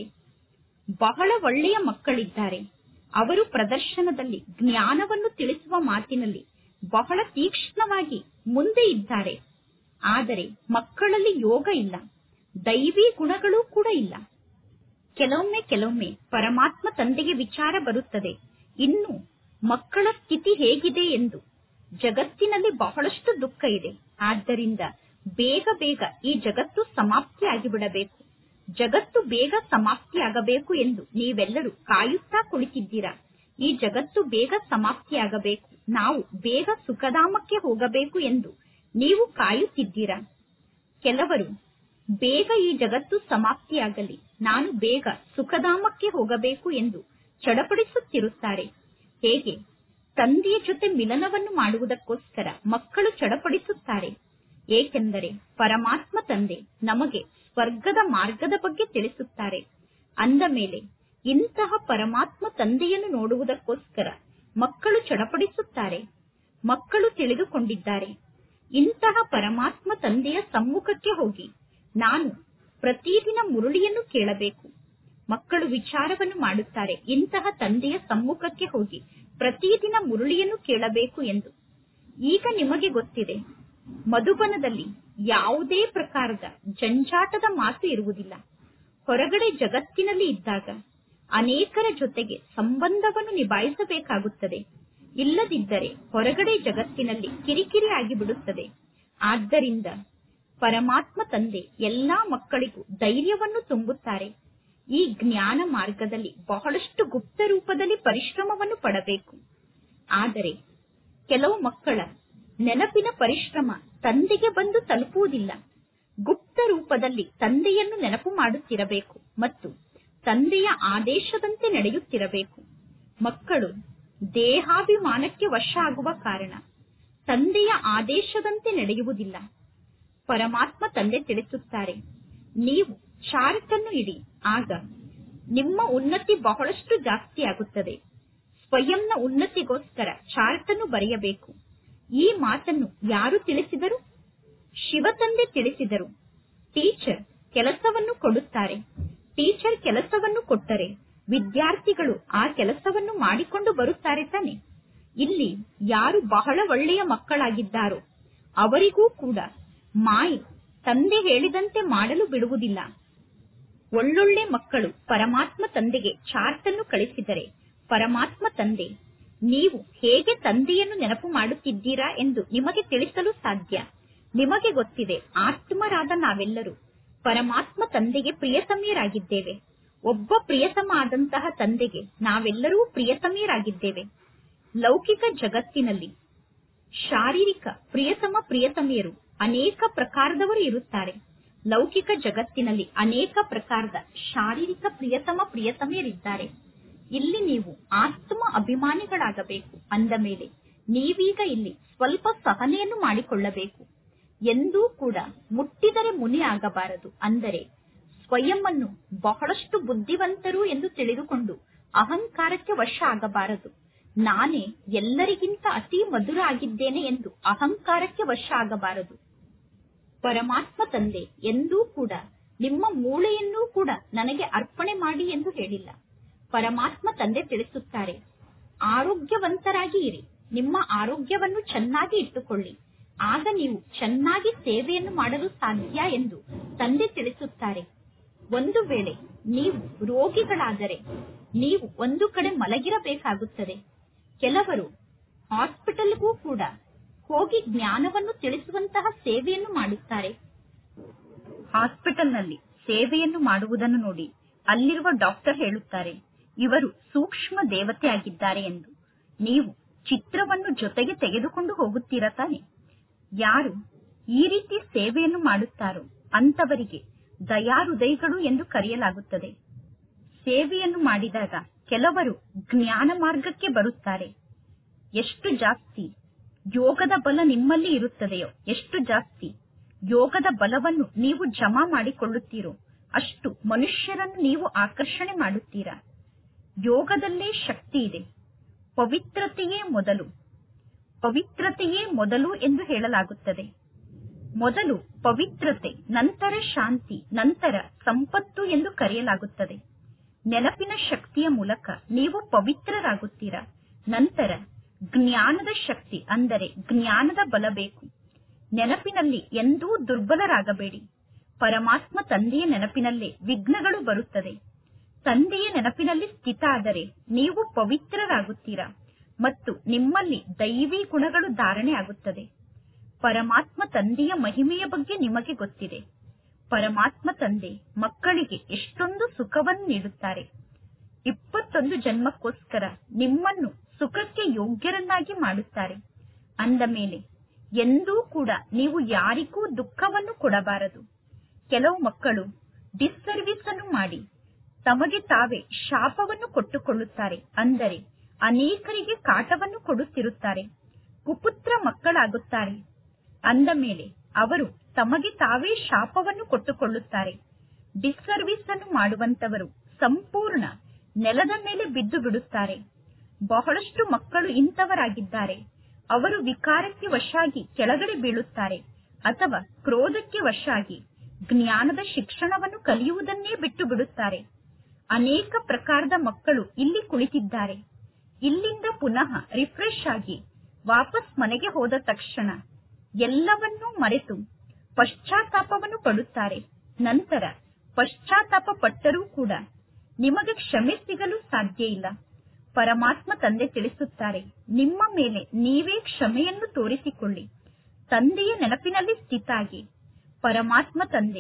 ಬಹಳ ಒಳ್ಳೆಯ ಮಕ್ಕಳಿದ್ದಾರೆ ಅವರು ಪ್ರದರ್ಶನದಲ್ಲಿ ಜ್ಞಾನವನ್ನು ತಿಳಿಸುವ ಮಾತಿನಲ್ಲಿ ಬಹಳ ತೀಕ್ಷ್ಣವಾಗಿ ಮುಂದೆ ಇದ್ದಾರೆ ಆದರೆ ಮಕ್ಕಳಲ್ಲಿ ಯೋಗ ಇಲ್ಲ ದೈವಿ ಗುಣಗಳೂ ಕೂಡ ಇಲ್ಲ ಕೆಲವೊಮ್ಮೆ ಕೆಲವೊಮ್ಮೆ ಪರಮಾತ್ಮ ತಂದೆಗೆ ವಿಚಾರ ಬರುತ್ತದೆ ಇನ್ನು ಮಕ್ಕಳ ಸ್ಥಿತಿ ಹೇಗಿದೆ ಎಂದು ಜಗತ್ತಿನಲ್ಲಿ ಬಹಳಷ್ಟು ದುಃಖ ಇದೆ ಆದ್ದರಿಂದ ಬೇಗ ಬೇಗ ಈ ಜಗತ್ತು ಸಮಾಪ್ತಿಯಾಗಿ ಬಿಡಬೇಕು ಜಗತ್ತು ಬೇಗ ಸಮಾಪ್ತಿಯಾಗಬೇಕು ಎಂದು ನೀವೆಲ್ಲರೂ ಕಾಯುತ್ತಾ ಕುಳಿತಿದ್ದೀರಾ ಈ ಜಗತ್ತು ಬೇಗ ಸಮಾಪ್ತಿಯಾಗಬೇಕು ನಾವು ಬೇಗ ಸುಖಧಾಮಕ್ಕೆ ಹೋಗಬೇಕು ಎಂದು ನೀವು ಕಾಯುತ್ತಿದ್ದೀರಾ ಕೆಲವರು ಬೇಗ ಈ ಜಗತ್ತು ಸಮಾಪ್ತಿಯಾಗಲಿ ನಾನು ಬೇಗ ಸುಖಧಾಮಕ್ಕೆ ಹೋಗಬೇಕು ಎಂದು ಚಡಪಡಿಸುತ್ತಿರುತ್ತಾರೆ ಹೇಗೆ ತಂದೆಯ ಜೊತೆ ಮಿಲನವನ್ನು ಮಾಡುವುದಕ್ಕೋಸ್ಕರ ಮಕ್ಕಳು ಚಡಪಡಿಸುತ್ತಾರೆ ಏಕೆಂದರೆ ಪರಮಾತ್ಮ ತಂದೆ ನಮಗೆ ಸ್ವರ್ಗದ ಮಾರ್ಗದ ಬಗ್ಗೆ ತಿಳಿಸುತ್ತಾರೆ ಅಂದ ಮೇಲೆ ಇಂತಹ ಪರಮಾತ್ಮ ತಂದೆಯನ್ನು ನೋಡುವುದಕ್ಕೋಸ್ಕರ ಮಕ್ಕಳು ಚಡಪಡಿಸುತ್ತಾರೆ ಮಕ್ಕಳು ತಿಳಿದುಕೊಂಡಿದ್ದಾರೆ ಇಂತಹ ಪರಮಾತ್ಮ ತಂದೆಯ ಸಮ್ಮುಖಕ್ಕೆ ಹೋಗಿ ನಾನು ಪ್ರತಿದಿನ ಮುರುಳಿಯನ್ನು ಕೇಳಬೇಕು ಮಕ್ಕಳು ವಿಚಾರವನ್ನು ಮಾಡುತ್ತಾರೆ ಇಂತಹ ತಂದೆಯ ಸಮ್ಮುಖಕ್ಕೆ ಹೋಗಿ ಪ್ರತಿದಿನ ಮುರುಳಿಯನ್ನು ಕೇಳಬೇಕು ಎಂದು ಈಗ ನಿಮಗೆ ಗೊತ್ತಿದೆ ಮಧುಬನದಲ್ಲಿ ಯಾವುದೇ ಪ್ರಕಾರದ ಜಂಜಾಟದ ಮಾತು ಇರುವುದಿಲ್ಲ ಹೊರಗಡೆ ಜಗತ್ತಿನಲ್ಲಿ ಇದ್ದಾಗ ಅನೇಕರ ಜೊತೆಗೆ ಸಂಬಂಧವನ್ನು ನಿಭಾಯಿಸಬೇಕಾಗುತ್ತದೆ ಇಲ್ಲದಿದ್ದರೆ ಹೊರಗಡೆ ಜಗತ್ತಿನಲ್ಲಿ ಕಿರಿಕಿರಿ ಆಗಿಬಿಡುತ್ತದೆ ಆದ್ದರಿಂದ ಪರಮಾತ್ಮ ತಂದೆ ಎಲ್ಲಾ ಮಕ್ಕಳಿಗೂ ಧೈರ್ಯವನ್ನು ತುಂಬುತ್ತಾರೆ ಈ ಜ್ಞಾನ ಮಾರ್ಗದಲ್ಲಿ ಬಹಳಷ್ಟು ಗುಪ್ತ ರೂಪದಲ್ಲಿ ಪರಿಶ್ರಮವನ್ನು ಪಡಬೇಕು ಆದರೆ ಕೆಲವು ಮಕ್ಕಳ ನೆನಪಿನ ಪರಿಶ್ರಮ ತಂದೆಗೆ ಬಂದು ತಲುಪುವುದಿಲ್ಲ ಗುಪ್ತ ರೂಪದಲ್ಲಿ ತಂದೆಯನ್ನು ನೆನಪು ಮಾಡುತ್ತಿರಬೇಕು ಮತ್ತು ತಂದೆಯ ಆದೇಶದಂತೆ ನಡೆಯುತ್ತಿರಬೇಕು ಮಕ್ಕಳು ದೇಹಾಭಿಮಾನಕ್ಕೆ ವಶ ಆಗುವ ಕಾರಣ ತಂದೆಯ ಆದೇಶದಂತೆ ನಡೆಯುವುದಿಲ್ಲ ಪರಮಾತ್ಮ ತಂದೆ ತಿಳಿಸುತ್ತಾರೆ ನೀವು ಚಾರ್ಟ್ ಅನ್ನು ಇಡಿ ಆಗ ನಿಮ್ಮ ಉನ್ನತಿ ಬಹಳಷ್ಟು ಜಾಸ್ತಿ ಆಗುತ್ತದೆ ಸ್ವಯಂನ ಉನ್ನತಿಗೋಸ್ಕರ ಚಾರ್ಟ್ ಅನ್ನು ಬರೆಯಬೇಕು ಈ ಮಾತನ್ನು ಯಾರು ತಿಳಿಸಿದರು ಶಿವ ತಂದೆ ತಿಳಿಸಿದರು ಟೀಚರ್ ಕೆಲಸವನ್ನು ಕೊಡುತ್ತಾರೆ ಟೀಚರ್ ಕೆಲಸವನ್ನು ಕೊಟ್ಟರೆ ವಿದ್ಯಾರ್ಥಿಗಳು ಆ ಕೆಲಸವನ್ನು ಮಾಡಿಕೊಂಡು ಬರುತ್ತಾರೆ ತಾನೆ ಇಲ್ಲಿ ಯಾರು ಬಹಳ ಒಳ್ಳೆಯ ಮಕ್ಕಳಾಗಿದ್ದಾರೋ ಅವರಿಗೂ ಕೂಡ ಮಾಯಿ ತಂದೆ ಹೇಳಿದಂತೆ ಮಾಡಲು ಬಿಡುವುದಿಲ್ಲ ಒಳ್ಳೊಳ್ಳೆ ಮಕ್ಕಳು ಪರಮಾತ್ಮ ತಂದೆಗೆ ಚಾರ್ಟ್ ಅನ್ನು ಕಳಿಸಿದರೆ ಪರಮಾತ್ಮ ತಂದೆ ನೀವು ಹೇಗೆ ತಂದೆಯನ್ನು ನೆನಪು ಮಾಡುತ್ತಿದ್ದೀರಾ ಎಂದು ನಿಮಗೆ ತಿಳಿಸಲು ಸಾಧ್ಯ ನಿಮಗೆ ಗೊತ್ತಿದೆ ಆತ್ಮರಾದ ನಾವೆಲ್ಲರೂ ಪರಮಾತ್ಮ ತಂದೆಗೆ ಪ್ರಿಯತಮಿಯರಾಗಿದ್ದೇವೆ ಒಬ್ಬ ಪ್ರಿಯತಮ ಆದಂತಹ ತಂದೆಗೆ ನಾವೆಲ್ಲರೂ ಪ್ರಿಯತಮಿಯರಾಗಿದ್ದೇವೆ ಲೌಕಿಕ ಜಗತ್ತಿನಲ್ಲಿ ಶಾರೀರಿಕ ಪ್ರಿಯತಮ ಪ್ರಿಯತಮಿಯರು ಅನೇಕ ಪ್ರಕಾರದವರು ಇರುತ್ತಾರೆ ಲೌಕಿಕ ಜಗತ್ತಿನಲ್ಲಿ ಅನೇಕ ಪ್ರಕಾರದ ಶಾರೀರಿಕ ಪ್ರಿಯತಮ ಪ್ರಿಯತಮಿಯರಿದ್ದಾರೆ ಇಲ್ಲಿ ನೀವು ಆತ್ಮ ಅಭಿಮಾನಿಗಳಾಗಬೇಕು ಅಂದ ಮೇಲೆ ನೀವೀಗ ಇಲ್ಲಿ ಸ್ವಲ್ಪ ಸಹನೆಯನ್ನು ಮಾಡಿಕೊಳ್ಳಬೇಕು ಎಂದೂ ಕೂಡ ಮುಟ್ಟಿದರೆ ಮುನಿ ಆಗಬಾರದು ಅಂದರೆ ಸ್ವಯಂ ಅನ್ನು ಬಹಳಷ್ಟು ಬುದ್ಧಿವಂತರು ಎಂದು ತಿಳಿದುಕೊಂಡು ಅಹಂಕಾರಕ್ಕೆ ವಶ ಆಗಬಾರದು ನಾನೇ ಎಲ್ಲರಿಗಿಂತ ಅತಿ ಮಧುರ ಆಗಿದ್ದೇನೆ ಎಂದು ಅಹಂಕಾರಕ್ಕೆ ವಶ ಆಗಬಾರದು ಪರಮಾತ್ಮ ತಂದೆ ಎಂದೂ ಕೂಡ ನಿಮ್ಮ ಮೂಳೆಯನ್ನೂ ಕೂಡ ನನಗೆ ಅರ್ಪಣೆ ಮಾಡಿ ಎಂದು ಹೇಳಿಲ್ಲ ಪರಮಾತ್ಮ ತಂದೆ ತಿಳಿಸುತ್ತಾರೆ ಆರೋಗ್ಯವಂತರಾಗಿ ಇರಿ ನಿಮ್ಮ ಆರೋಗ್ಯವನ್ನು ಚೆನ್ನಾಗಿ ಇಟ್ಟುಕೊಳ್ಳಿ ಆಗ ನೀವು ಚೆನ್ನಾಗಿ ಸೇವೆಯನ್ನು ಮಾಡಲು ಸಾಧ್ಯ ಎಂದು ತಂದೆ ತಿಳಿಸುತ್ತಾರೆ ಒಂದು ವೇಳೆ ನೀವು ರೋಗಿಗಳಾದರೆ ನೀವು ಒಂದು ಕಡೆ ಮಲಗಿರಬೇಕಾಗುತ್ತದೆ ಕೆಲವರು ಹಾಸ್ಪಿಟಲ್ಗೂ ಕೂಡ ಹೋಗಿ ಜ್ಞಾನವನ್ನು ತಿಳಿಸುವಂತಹ ಸೇವೆಯನ್ನು ಮಾಡುತ್ತಾರೆ ಹಾಸ್ಪಿಟಲ್ನಲ್ಲಿ ಸೇವೆಯನ್ನು ಮಾಡುವುದನ್ನು ನೋಡಿ ಅಲ್ಲಿರುವ ಡಾಕ್ಟರ್ ಹೇಳುತ್ತಾರೆ ಇವರು ಸೂಕ್ಷ್ಮ ದೇವತೆ ಆಗಿದ್ದಾರೆ ಎಂದು ನೀವು ಚಿತ್ರವನ್ನು ಜೊತೆಗೆ ತೆಗೆದುಕೊಂಡು ಹೋಗುತ್ತೀರಾ ತಾನೆ ಯಾರು ಈ ರೀತಿ ಸೇವೆಯನ್ನು ಮಾಡುತ್ತಾರೋ ಅಂತವರಿಗೆ ದಯಾಹೃದಯಗಳು ಎಂದು ಕರೆಯಲಾಗುತ್ತದೆ ಸೇವೆಯನ್ನು ಮಾಡಿದಾಗ ಕೆಲವರು ಜ್ಞಾನ ಮಾರ್ಗಕ್ಕೆ ಬರುತ್ತಾರೆ ಎಷ್ಟು ಜಾಸ್ತಿ ಯೋಗದ ಬಲ ನಿಮ್ಮಲ್ಲಿ ಇರುತ್ತದೆಯೋ ಎಷ್ಟು ಜಾಸ್ತಿ ಯೋಗದ ಬಲವನ್ನು ನೀವು ಜಮಾ ಮಾಡಿಕೊಳ್ಳುತ್ತೀರೋ ಅಷ್ಟು ಮನುಷ್ಯರನ್ನು ನೀವು ಆಕರ್ಷಣೆ ಮಾಡುತ್ತೀರಾ ಯೋಗದಲ್ಲೇ ಶಕ್ತಿ ಇದೆ ಪವಿತ್ರತೆಯೇ ಮೊದಲು ಪವಿತ್ರತೆಯೇ ಮೊದಲು ಎಂದು ಹೇಳಲಾಗುತ್ತದೆ ಮೊದಲು ಪವಿತ್ರತೆ ನಂತರ ಶಾಂತಿ ನಂತರ ಸಂಪತ್ತು ಎಂದು ಕರೆಯಲಾಗುತ್ತದೆ ನೆನಪಿನ ಶಕ್ತಿಯ ಮೂಲಕ ನೀವು ಪವಿತ್ರರಾಗುತ್ತೀರಾ ನಂತರ ಜ್ಞಾನದ ಶಕ್ತಿ ಅಂದರೆ ಜ್ಞಾನದ ಬಲ ಬೇಕು ನೆನಪಿನಲ್ಲಿ ಎಂದೂ ದುರ್ಬಲರಾಗಬೇಡಿ ಪರಮಾತ್ಮ ತಂದೆಯ ನೆನಪಿನಲ್ಲೇ ವಿಘ್ನಗಳು ಬರುತ್ತದೆ ತಂದೆಯ ನೆನಪಿನಲ್ಲಿ ಸ್ಥಿತ ಆದರೆ ನೀವು ಪವಿತ್ರರಾಗುತ್ತೀರಾ ಮತ್ತು ನಿಮ್ಮಲ್ಲಿ ದೈವಿ ಗುಣಗಳು ಧಾರಣೆ ಆಗುತ್ತದೆ ಪರಮಾತ್ಮ ತಂದೆಯ ಮಹಿಮೆಯ ಬಗ್ಗೆ ನಿಮಗೆ ಗೊತ್ತಿದೆ ಪರಮಾತ್ಮ ತಂದೆ ಮಕ್ಕಳಿಗೆ ಎಷ್ಟೊಂದು ಸುಖವನ್ನು ನೀಡುತ್ತಾರೆ ಇಪ್ಪತ್ತೊಂದು ಜನ್ಮಕ್ಕೋಸ್ಕರ ನಿಮ್ಮನ್ನು ಸುಖಕ್ಕೆ ಯೋಗ್ಯರನ್ನಾಗಿ ಮಾಡುತ್ತಾರೆ ಅಂದ ಮೇಲೆ ಎಂದೂ ಕೂಡ ನೀವು ಯಾರಿಗೂ ದುಃಖವನ್ನು ಕೊಡಬಾರದು ಕೆಲವು ಮಕ್ಕಳು ಡಿಸ್ಸರ್ವಿಸ್ ಅನ್ನು ಮಾಡಿ ತಮಗೆ ತಾವೇ ಶಾಪವನ್ನು ಕೊಟ್ಟುಕೊಳ್ಳುತ್ತಾರೆ ಅಂದರೆ ಅನೇಕರಿಗೆ ಕಾಟವನ್ನು ಕೊಡುತ್ತಿರುತ್ತಾರೆ ಕುಪುತ್ರ ಮಕ್ಕಳಾಗುತ್ತಾರೆ ಅಂದ ಮೇಲೆ ಅವರು ತಮಗೆ ತಾವೇ ಶಾಪವನ್ನು ಕೊಟ್ಟುಕೊಳ್ಳುತ್ತಾರೆ ಡಿಸ್ಸರ್ವಿಸ್ ಅನ್ನು ಮಾಡುವಂತವರು ಸಂಪೂರ್ಣ ನೆಲದ ಮೇಲೆ ಬಿದ್ದು ಬಿಡುತ್ತಾರೆ ಬಹಳಷ್ಟು ಮಕ್ಕಳು ಇಂಥವರಾಗಿದ್ದಾರೆ ಅವರು ವಿಕಾರಕ್ಕೆ ವಶಾಗಿ ಕೆಳಗಡೆ ಬೀಳುತ್ತಾರೆ ಅಥವಾ ಕ್ರೋಧಕ್ಕೆ ವಶಾಗಿ ಜ್ಞಾನದ ಶಿಕ್ಷಣವನ್ನು ಕಲಿಯುವುದನ್ನೇ ಬಿಟ್ಟು ಬಿಡುತ್ತಾರೆ ಅನೇಕ ಪ್ರಕಾರದ ಮಕ್ಕಳು ಇಲ್ಲಿ ಕುಳಿತಿದ್ದಾರೆ ಇಲ್ಲಿಂದ ಪುನಃ ರಿಫ್ರೆಶ್ ಆಗಿ ವಾಪಸ್ ಮನೆಗೆ ಹೋದ ತಕ್ಷಣ ಎಲ್ಲವನ್ನೂ ಮರೆತು ಪಶ್ಚಾತ್ತಾಪವನ್ನು ಪಡುತ್ತಾರೆ ನಂತರ ಪಶ್ಚಾತ್ತಾಪ ಪಟ್ಟರೂ ಕೂಡ ನಿಮಗೆ ಕ್ಷಮೆ ಸಿಗಲು ಸಾಧ್ಯ ಇಲ್ಲ ಪರಮಾತ್ಮ ತಂದೆ ತಿಳಿಸುತ್ತಾರೆ ನಿಮ್ಮ ಮೇಲೆ ನೀವೇ ಕ್ಷಮೆಯನ್ನು ತೋರಿಸಿಕೊಳ್ಳಿ ತಂದೆಯ ನೆನಪಿನಲ್ಲಿ ಸ್ಥಿತಾಗಿ ಪರಮಾತ್ಮ ತಂದೆ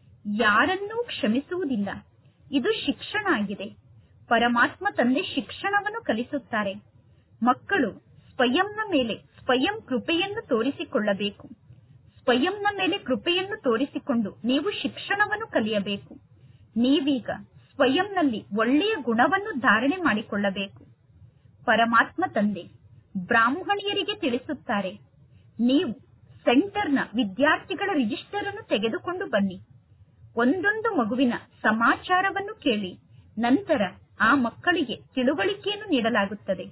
ಯಾರನ್ನೂ ಕ್ಷಮಿಸುವುದಿಲ್ಲ ಇದು ಶಿಕ್ಷಣ ಆಗಿದೆ ಪರಮಾತ್ಮ ತಂದೆ ಶಿಕ್ಷಣವನ್ನು ಕಲಿಸುತ್ತಾರೆ ಮಕ್ಕಳು ಸ್ವಯಂನ ಮೇಲೆ ಸ್ವಯಂ ಕೃಪೆಯನ್ನು ತೋರಿಸಿಕೊಳ್ಳಬೇಕು ಸ್ವಯಂನ ಮೇಲೆ ಕೃಪೆಯನ್ನು ತೋರಿಸಿಕೊಂಡು ನೀವು ಶಿಕ್ಷಣವನ್ನು ಕಲಿಯಬೇಕು ನೀವೀಗ ಸ್ವಯಂನಲ್ಲಿ ಒಳ್ಳೆಯ ಗುಣವನ್ನು ಧಾರಣೆ ಮಾಡಿಕೊಳ್ಳಬೇಕು ಪರಮಾತ್ಮ ತಂದೆ ಬ್ರಾಹ್ಮಣಿಯರಿಗೆ ತಿಳಿಸುತ್ತಾರೆ ನೀವು ಸೆಂಟರ್ನ ವಿದ್ಯಾರ್ಥಿಗಳ ರಿಜಿಸ್ಟರ್ ಅನ್ನು ತೆಗೆದುಕೊಂಡು ಬನ್ನಿ ಒಂದೊಂದು ಮಗುವಿನ ಸಮಾಚಾರವನ್ನು ಕೇಳಿ ನಂತರ ಆ ಮಕ್ಕಳಿಗೆ ತಿಳುವಳಿಕೆಯನ್ನು ನೀಡಲಾಗುತ್ತದೆ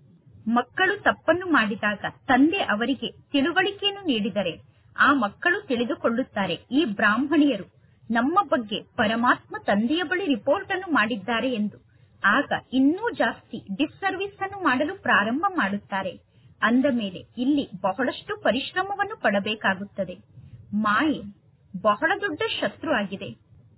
ಮಕ್ಕಳು ತಪ್ಪನ್ನು ಮಾಡಿದಾಗ ತಂದೆ ಅವರಿಗೆ ತಿಳುವಳಿಕೆಯನ್ನು ನೀಡಿದರೆ ಆ ಮಕ್ಕಳು ತಿಳಿದುಕೊಳ್ಳುತ್ತಾರೆ ಈ ಬ್ರಾಹ್ಮಣಿಯರು ನಮ್ಮ ಬಗ್ಗೆ ಪರಮಾತ್ಮ ತಂದೆಯ ಬಳಿ ರಿಪೋರ್ಟ್ ಅನ್ನು ಮಾಡಿದ್ದಾರೆ ಎಂದು ಆಗ ಇನ್ನೂ ಜಾಸ್ತಿ ಡಿಸ್ಸರ್ವಿಸ್ ಅನ್ನು ಮಾಡಲು ಪ್ರಾರಂಭ ಮಾಡುತ್ತಾರೆ ಅಂದ ಮೇಲೆ ಇಲ್ಲಿ ಬಹಳಷ್ಟು ಪರಿಶ್ರಮವನ್ನು ಪಡಬೇಕಾಗುತ್ತದೆ ಮಾಯೆ ಬಹಳ ದೊಡ್ಡ ಶತ್ರು ಆಗಿದೆ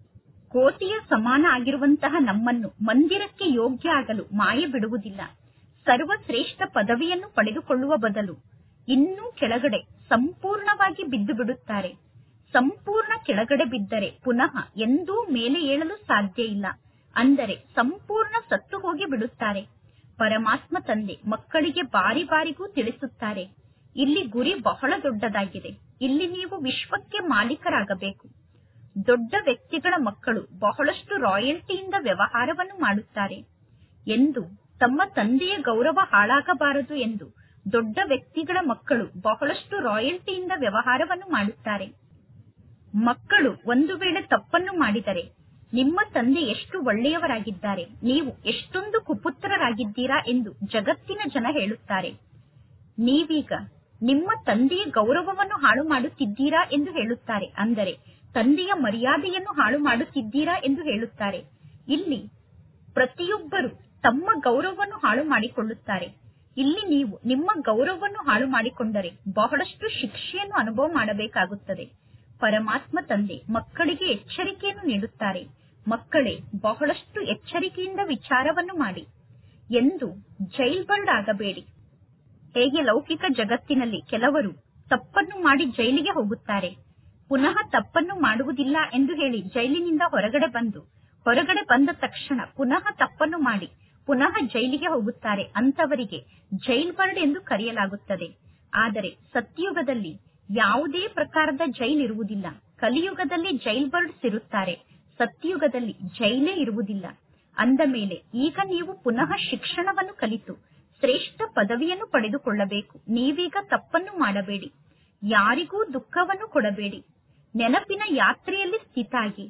ಕೋತಿಯ ಸಮಾನ ಆಗಿರುವಂತಹ ನಮ್ಮನ್ನು ಮಂದಿರಕ್ಕೆ ಯೋಗ್ಯ ಆಗಲು ಮಾಯೆ ಬಿಡುವುದಿಲ್ಲ ಸರ್ವಶ್ರೇಷ್ಠ ಪದವಿಯನ್ನು ಪಡೆದುಕೊಳ್ಳುವ ಬದಲು ಇನ್ನೂ ಕೆಳಗಡೆ ಸಂಪೂರ್ಣವಾಗಿ ಬಿದ್ದು ಬಿಡುತ್ತಾರೆ ಸಂಪೂರ್ಣ ಕೆಳಗಡೆ ಬಿದ್ದರೆ ಪುನಃ ಎಂದೂ ಮೇಲೆ ಏಳಲು ಸಾಧ್ಯ ಇಲ್ಲ ಅಂದರೆ ಸಂಪೂರ್ಣ ಸತ್ತು ಹೋಗಿ ಬಿಡುತ್ತಾರೆ ಪರಮಾತ್ಮ ತಂದೆ ಮಕ್ಕಳಿಗೆ ಬಾರಿ ಬಾರಿಗೂ ತಿಳಿಸುತ್ತಾರೆ ಇಲ್ಲಿ ಗುರಿ ಬಹಳ ದೊಡ್ಡದಾಗಿದೆ ಇಲ್ಲಿ ನೀವು ವಿಶ್ವಕ್ಕೆ ಮಾಲೀಕರಾಗಬೇಕು ದೊಡ್ಡ ವ್ಯಕ್ತಿಗಳ ಮಕ್ಕಳು ಬಹಳಷ್ಟು ರಾಯಲ್ಟಿಯಿಂದ ವ್ಯವಹಾರವನ್ನು ಮಾಡುತ್ತಾರೆ ಎಂದು ತಮ್ಮ ತಂದೆಯ ಗೌರವ ಹಾಳಾಗಬಾರದು ಎಂದು ದೊಡ್ಡ ವ್ಯಕ್ತಿಗಳ ಮಕ್ಕಳು ಬಹಳಷ್ಟು ರಾಯಲ್ಟಿಯಿಂದ ವ್ಯವಹಾರವನ್ನು ಮಾಡುತ್ತಾರೆ ಮಕ್ಕಳು ಒಂದು ವೇಳೆ ತಪ್ಪನ್ನು ಮಾಡಿದರೆ ನಿಮ್ಮ ತಂದೆ ಎಷ್ಟು ಒಳ್ಳೆಯವರಾಗಿದ್ದಾರೆ ನೀವು ಎಷ್ಟೊಂದು ಕುಪುತ್ರರಾಗಿದ್ದೀರಾ ಎಂದು ಜಗತ್ತಿನ ಜನ ಹೇಳುತ್ತಾರೆ ನೀವೀಗ ನಿಮ್ಮ ತಂದೆಯ ಗೌರವವನ್ನು ಹಾಳು ಮಾಡುತ್ತಿದ್ದೀರಾ ಎಂದು ಹೇಳುತ್ತಾರೆ ಅಂದರೆ ತಂದೆಯ ಮರ್ಯಾದೆಯನ್ನು ಹಾಳು ಮಾಡುತ್ತಿದ್ದೀರಾ ಎಂದು ಹೇಳುತ್ತಾರೆ ಇಲ್ಲಿ ಪ್ರತಿಯೊಬ್ಬರು ತಮ್ಮ ಗೌರವವನ್ನು ಹಾಳು ಮಾಡಿಕೊಳ್ಳುತ್ತಾರೆ ಇಲ್ಲಿ ನೀವು ನಿಮ್ಮ ಗೌರವವನ್ನು ಹಾಳು ಮಾಡಿಕೊಂಡರೆ ಬಹಳಷ್ಟು ಶಿಕ್ಷೆಯನ್ನು ಅನುಭವ ಮಾಡಬೇಕಾಗುತ್ತದೆ ಪರಮಾತ್ಮ ತಂದೆ ಮಕ್ಕಳಿಗೆ ಎಚ್ಚರಿಕೆಯನ್ನು ನೀಡುತ್ತಾರೆ ಮಕ್ಕಳೇ ಬಹಳಷ್ಟು ಎಚ್ಚರಿಕೆಯಿಂದ ವಿಚಾರವನ್ನು ಮಾಡಿ ಎಂದು ಜೈಲ್ ಬರ್ಡ್ ಆಗಬೇಡಿ ಹೇಗೆ ಲೌಕಿಕ ಜಗತ್ತಿನಲ್ಲಿ ಕೆಲವರು ತಪ್ಪನ್ನು ಮಾಡಿ ಜೈಲಿಗೆ ಹೋಗುತ್ತಾರೆ ಪುನಃ ತಪ್ಪನ್ನು ಮಾಡುವುದಿಲ್ಲ ಎಂದು ಹೇಳಿ ಜೈಲಿನಿಂದ ಹೊರಗಡೆ ಬಂದು ಹೊರಗಡೆ ಬಂದ ತಕ್ಷಣ ಪುನಃ ತಪ್ಪನ್ನು ಮಾಡಿ ಪುನಃ ಜೈಲಿಗೆ ಹೋಗುತ್ತಾರೆ ಅಂತವರಿಗೆ ಜೈಲ್ ಬರ್ಡ್ ಎಂದು ಕರೆಯಲಾಗುತ್ತದೆ ಆದರೆ ಸತ್ಯಯುಗದಲ್ಲಿ ಯಾವುದೇ ಪ್ರಕಾರದ ಜೈಲ್ ಇರುವುದಿಲ್ಲ ಕಲಿಯುಗದಲ್ಲಿ ಜೈಲ್ ಬರ್ಡ್ಸ್ ಇರುತ್ತಾರೆ ಸತ್ಯಯುಗದಲ್ಲಿ ಜೈಲೇ ಇರುವುದಿಲ್ಲ ಅಂದ ಮೇಲೆ ಈಗ ನೀವು ಪುನಃ ಶಿಕ್ಷಣವನ್ನು ಕಲಿತು ಶ್ರೇಷ್ಠ ಪದವಿಯನ್ನು ಪಡೆದುಕೊಳ್ಳಬೇಕು ನೀವೀಗ ತಪ್ಪನ್ನು ಮಾಡಬೇಡಿ ಯಾರಿಗೂ ದುಃಖವನ್ನು ಕೊಡಬೇಡಿ ನೆನಪಿನ ಯಾತ್ರೆಯಲ್ಲಿ ಸ್ಥಿತಾಗಿ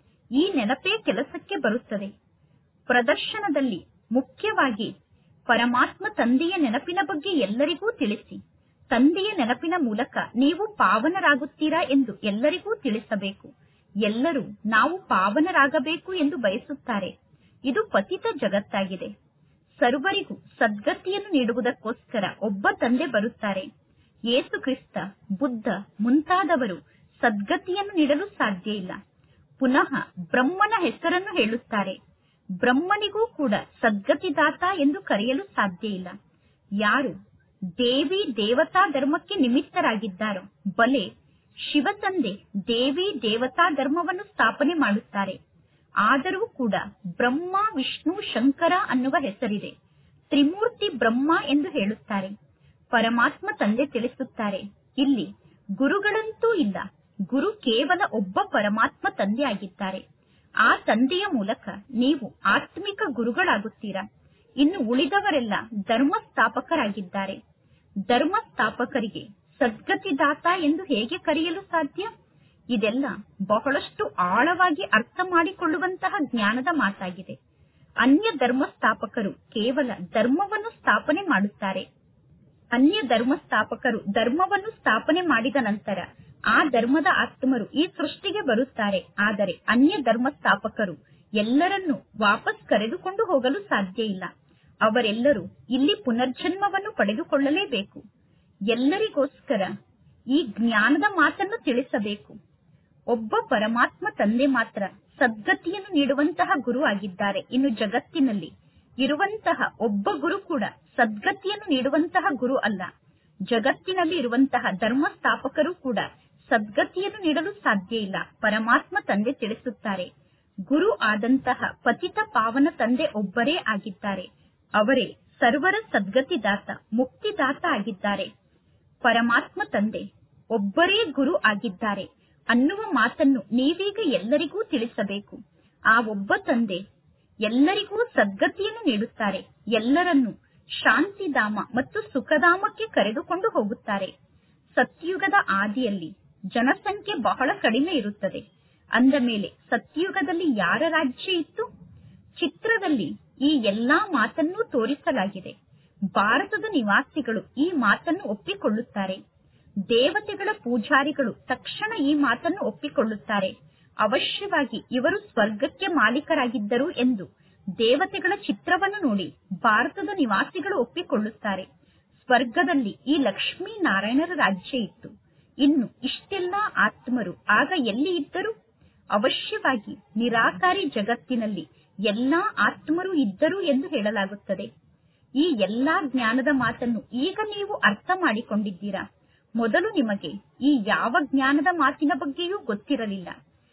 ಈ ನೆನಪೇ ಕೆಲಸಕ್ಕೆ ಬರುತ್ತದೆ ಪ್ರದರ್ಶನದಲ್ಲಿ ಮುಖ್ಯವಾಗಿ ಪರಮಾತ್ಮ ತಂದೆಯ ನೆನಪಿನ ಬಗ್ಗೆ ಎಲ್ಲರಿಗೂ ತಿಳಿಸಿ ತಂದೆಯ ನೆನಪಿನ ಮೂಲಕ ನೀವು ಪಾವನರಾಗುತ್ತೀರಾ ಎಂದು ಎಲ್ಲರಿಗೂ ತಿಳಿಸಬೇಕು ಎಲ್ಲರೂ ನಾವು ಪಾವನರಾಗಬೇಕು ಎಂದು ಬಯಸುತ್ತಾರೆ ಇದು ಪತಿತ ಜಗತ್ತಾಗಿದೆ ಸರ್ವರಿಗೂ ಸದ್ಗತಿಯನ್ನು ನೀಡುವುದಕ್ಕೋಸ್ಕರ ಒಬ್ಬ ತಂದೆ ಬರುತ್ತಾರೆ ಯೇಸು ಕ್ರಿಸ್ತ ಬುದ್ಧ ಮುಂತಾದವರು ಸದ್ಗತಿಯನ್ನು ನೀಡಲು ಸಾಧ್ಯ ಇಲ್ಲ ಪುನಃ ಬ್ರಹ್ಮನ ಹೆಸರನ್ನು ಹೇಳುತ್ತಾರೆ ಬ್ರಹ್ಮನಿಗೂ ಕೂಡ ಸದ್ಗತಿದಾತ ಎಂದು ಕರೆಯಲು ಸಾಧ್ಯ ಇಲ್ಲ ಯಾರು ದೇವಿ ದೇವತಾ ಧರ್ಮಕ್ಕೆ ನಿಮಿತ್ತರಾಗಿದ್ದಾರೋ ಬಲೆ ಶಿವತಂದೆ ದೇವಿ ದೇವತಾ ಧರ್ಮವನ್ನು ಸ್ಥಾಪನೆ ಮಾಡುತ್ತಾರೆ ಆದರೂ ಕೂಡ ಬ್ರಹ್ಮ ವಿಷ್ಣು ಶಂಕರ ಅನ್ನುವ ಹೆಸರಿದೆ ತ್ರಿಮೂರ್ತಿ ಬ್ರಹ್ಮ ಎಂದು ಹೇಳುತ್ತಾರೆ ಪರಮಾತ್ಮ ತಂದೆ ತಿಳಿಸುತ್ತಾರೆ ಇಲ್ಲಿ ಗುರುಗಳಂತೂ ಇಲ್ಲ ಗುರು ಕೇವಲ ಒಬ್ಬ ಪರಮಾತ್ಮ ತಂದೆ ಆಗಿದ್ದಾರೆ ಆ ತಂದೆಯ ಮೂಲಕ ನೀವು ಆತ್ಮಿಕ ಗುರುಗಳಾಗುತ್ತೀರಾ ಇನ್ನು ಉಳಿದವರೆಲ್ಲ ಧರ್ಮ ಸ್ಥಾಪಕರಾಗಿದ್ದಾರೆ ಧರ್ಮ ಸ್ಥಾಪಕರಿಗೆ ಸದ್ಗತಿದಾತ ಎಂದು ಹೇಗೆ ಕರೆಯಲು ಸಾಧ್ಯ ಇದೆಲ್ಲ ಬಹಳಷ್ಟು ಆಳವಾಗಿ ಅರ್ಥ ಮಾಡಿಕೊಳ್ಳುವಂತಹ ಜ್ಞಾನದ ಮಾತಾಗಿದೆ ಅನ್ಯ ಧರ್ಮ ಸ್ಥಾಪಕರು ಕೇವಲ ಧರ್ಮವನ್ನು ಸ್ಥಾಪನೆ ಮಾಡುತ್ತಾರೆ ಅನ್ಯ ಧರ್ಮ ಸ್ಥಾಪಕರು ಧರ್ಮವನ್ನು ಸ್ಥಾಪನೆ ಮಾಡಿದ ನಂತರ ಆ ಧರ್ಮದ ಆತ್ಮರು ಈ ಸೃಷ್ಟಿಗೆ ಬರುತ್ತಾರೆ ಆದರೆ ಅನ್ಯ ಧರ್ಮ ಸ್ಥಾಪಕರು ಎಲ್ಲರನ್ನೂ ವಾಪಸ್ ಕರೆದುಕೊಂಡು ಹೋಗಲು ಸಾಧ್ಯ ಇಲ್ಲ ಅವರೆಲ್ಲರೂ ಇಲ್ಲಿ ಪುನರ್ಜನ್ಮವನ್ನು ಪಡೆದುಕೊಳ್ಳಲೇಬೇಕು ಎಲ್ಲರಿಗೋಸ್ಕರ ಈ ಜ್ಞಾನದ ಮಾತನ್ನು ತಿಳಿಸಬೇಕು ಒಬ್ಬ ಪರಮಾತ್ಮ ತಂದೆ ಮಾತ್ರ ಸದ್ಗತಿಯನ್ನು ನೀಡುವಂತಹ ಗುರು ಆಗಿದ್ದಾರೆ ಇನ್ನು ಜಗತ್ತಿನಲ್ಲಿ ಇರುವಂತಹ ಒಬ್ಬ ಗುರು ಕೂಡ ಸದ್ಗತಿಯನ್ನು ನೀಡುವಂತಹ ಗುರು ಅಲ್ಲ ಜಗತ್ತಿನಲ್ಲಿ ಇರುವಂತಹ ಧರ್ಮ ಸ್ಥಾಪಕರು ಕೂಡ ಸದ್ಗತಿಯನ್ನು ನೀಡಲು ಸಾಧ್ಯ ಇಲ್ಲ ಪರಮಾತ್ಮ ತಂದೆ ತಿಳಿಸುತ್ತಾರೆ ಗುರು ಆದಂತಹ ಪತಿತ ಪಾವನ ತಂದೆ ಒಬ್ಬರೇ ಆಗಿದ್ದಾರೆ ಅವರೇ ಸರ್ವರ ಸದ್ಗತಿದಾತ ಮುಕ್ತಿದಾತ ಆಗಿದ್ದಾರೆ ಪರಮಾತ್ಮ ತಂದೆ ಒಬ್ಬರೇ ಗುರು ಆಗಿದ್ದಾರೆ ಅನ್ನುವ ಮಾತನ್ನು ನೀವೀಗ ಎಲ್ಲರಿಗೂ ತಿಳಿಸಬೇಕು ಆ ಒಬ್ಬ ತಂದೆ ಎಲ್ಲರಿಗೂ ಸದ್ಗತಿಯನ್ನು ನೀಡುತ್ತಾರೆ ಎಲ್ಲರನ್ನೂ ಶಾಂತಿಧಾಮ ಮತ್ತು ಸುಖಧಾಮಕ್ಕೆ ಕರೆದುಕೊಂಡು ಹೋಗುತ್ತಾರೆ ಸತ್ಯುಗದ ಆದಿಯಲ್ಲಿ ಜನಸಂಖ್ಯೆ ಬಹಳ ಕಡಿಮೆ ಇರುತ್ತದೆ ಅಂದ ಮೇಲೆ ಸತ್ಯುಗದಲ್ಲಿ ಯಾರ ರಾಜ್ಯ ಇತ್ತು ಚಿತ್ರದಲ್ಲಿ ಈ ಎಲ್ಲಾ ಮಾತನ್ನೂ ತೋರಿಸಲಾಗಿದೆ ಭಾರತದ ನಿವಾಸಿಗಳು ಈ ಮಾತನ್ನು ಒಪ್ಪಿಕೊಳ್ಳುತ್ತಾರೆ ದೇವತೆಗಳ ಪೂಜಾರಿಗಳು ತಕ್ಷಣ ಈ ಮಾತನ್ನು ಒಪ್ಪಿಕೊಳ್ಳುತ್ತಾರೆ ಅವಶ್ಯವಾಗಿ ಇವರು ಸ್ವರ್ಗಕ್ಕೆ ಮಾಲೀಕರಾಗಿದ್ದರು ಎಂದು ದೇವತೆಗಳ ಚಿತ್ರವನ್ನು ನೋಡಿ ಭಾರತದ ನಿವಾಸಿಗಳು ಒಪ್ಪಿಕೊಳ್ಳುತ್ತಾರೆ ಸ್ವರ್ಗದಲ್ಲಿ ಈ ಲಕ್ಷ್ಮೀ ನಾರಾಯಣರ ರಾಜ್ಯ ಇತ್ತು ಇನ್ನು ಇಷ್ಟೆಲ್ಲಾ ಆತ್ಮರು ಆಗ ಎಲ್ಲಿ ಇದ್ದರು ಅವಶ್ಯವಾಗಿ ನಿರಾಕಾರಿ ಜಗತ್ತಿನಲ್ಲಿ ಎಲ್ಲಾ ಆತ್ಮರು ಇದ್ದರು ಎಂದು ಹೇಳಲಾಗುತ್ತದೆ ಈ ಎಲ್ಲಾ ಜ್ಞಾನದ ಮಾತನ್ನು ಈಗ ನೀವು ಅರ್ಥ ಮಾಡಿಕೊಂಡಿದ್ದೀರಾ ಮೊದಲು ನಿಮಗೆ ಈ ಯಾವ ಜ್ಞಾನದ ಮಾತಿನ ಬಗ್ಗೆಯೂ ಗೊತ್ತಿರಲಿಲ್ಲ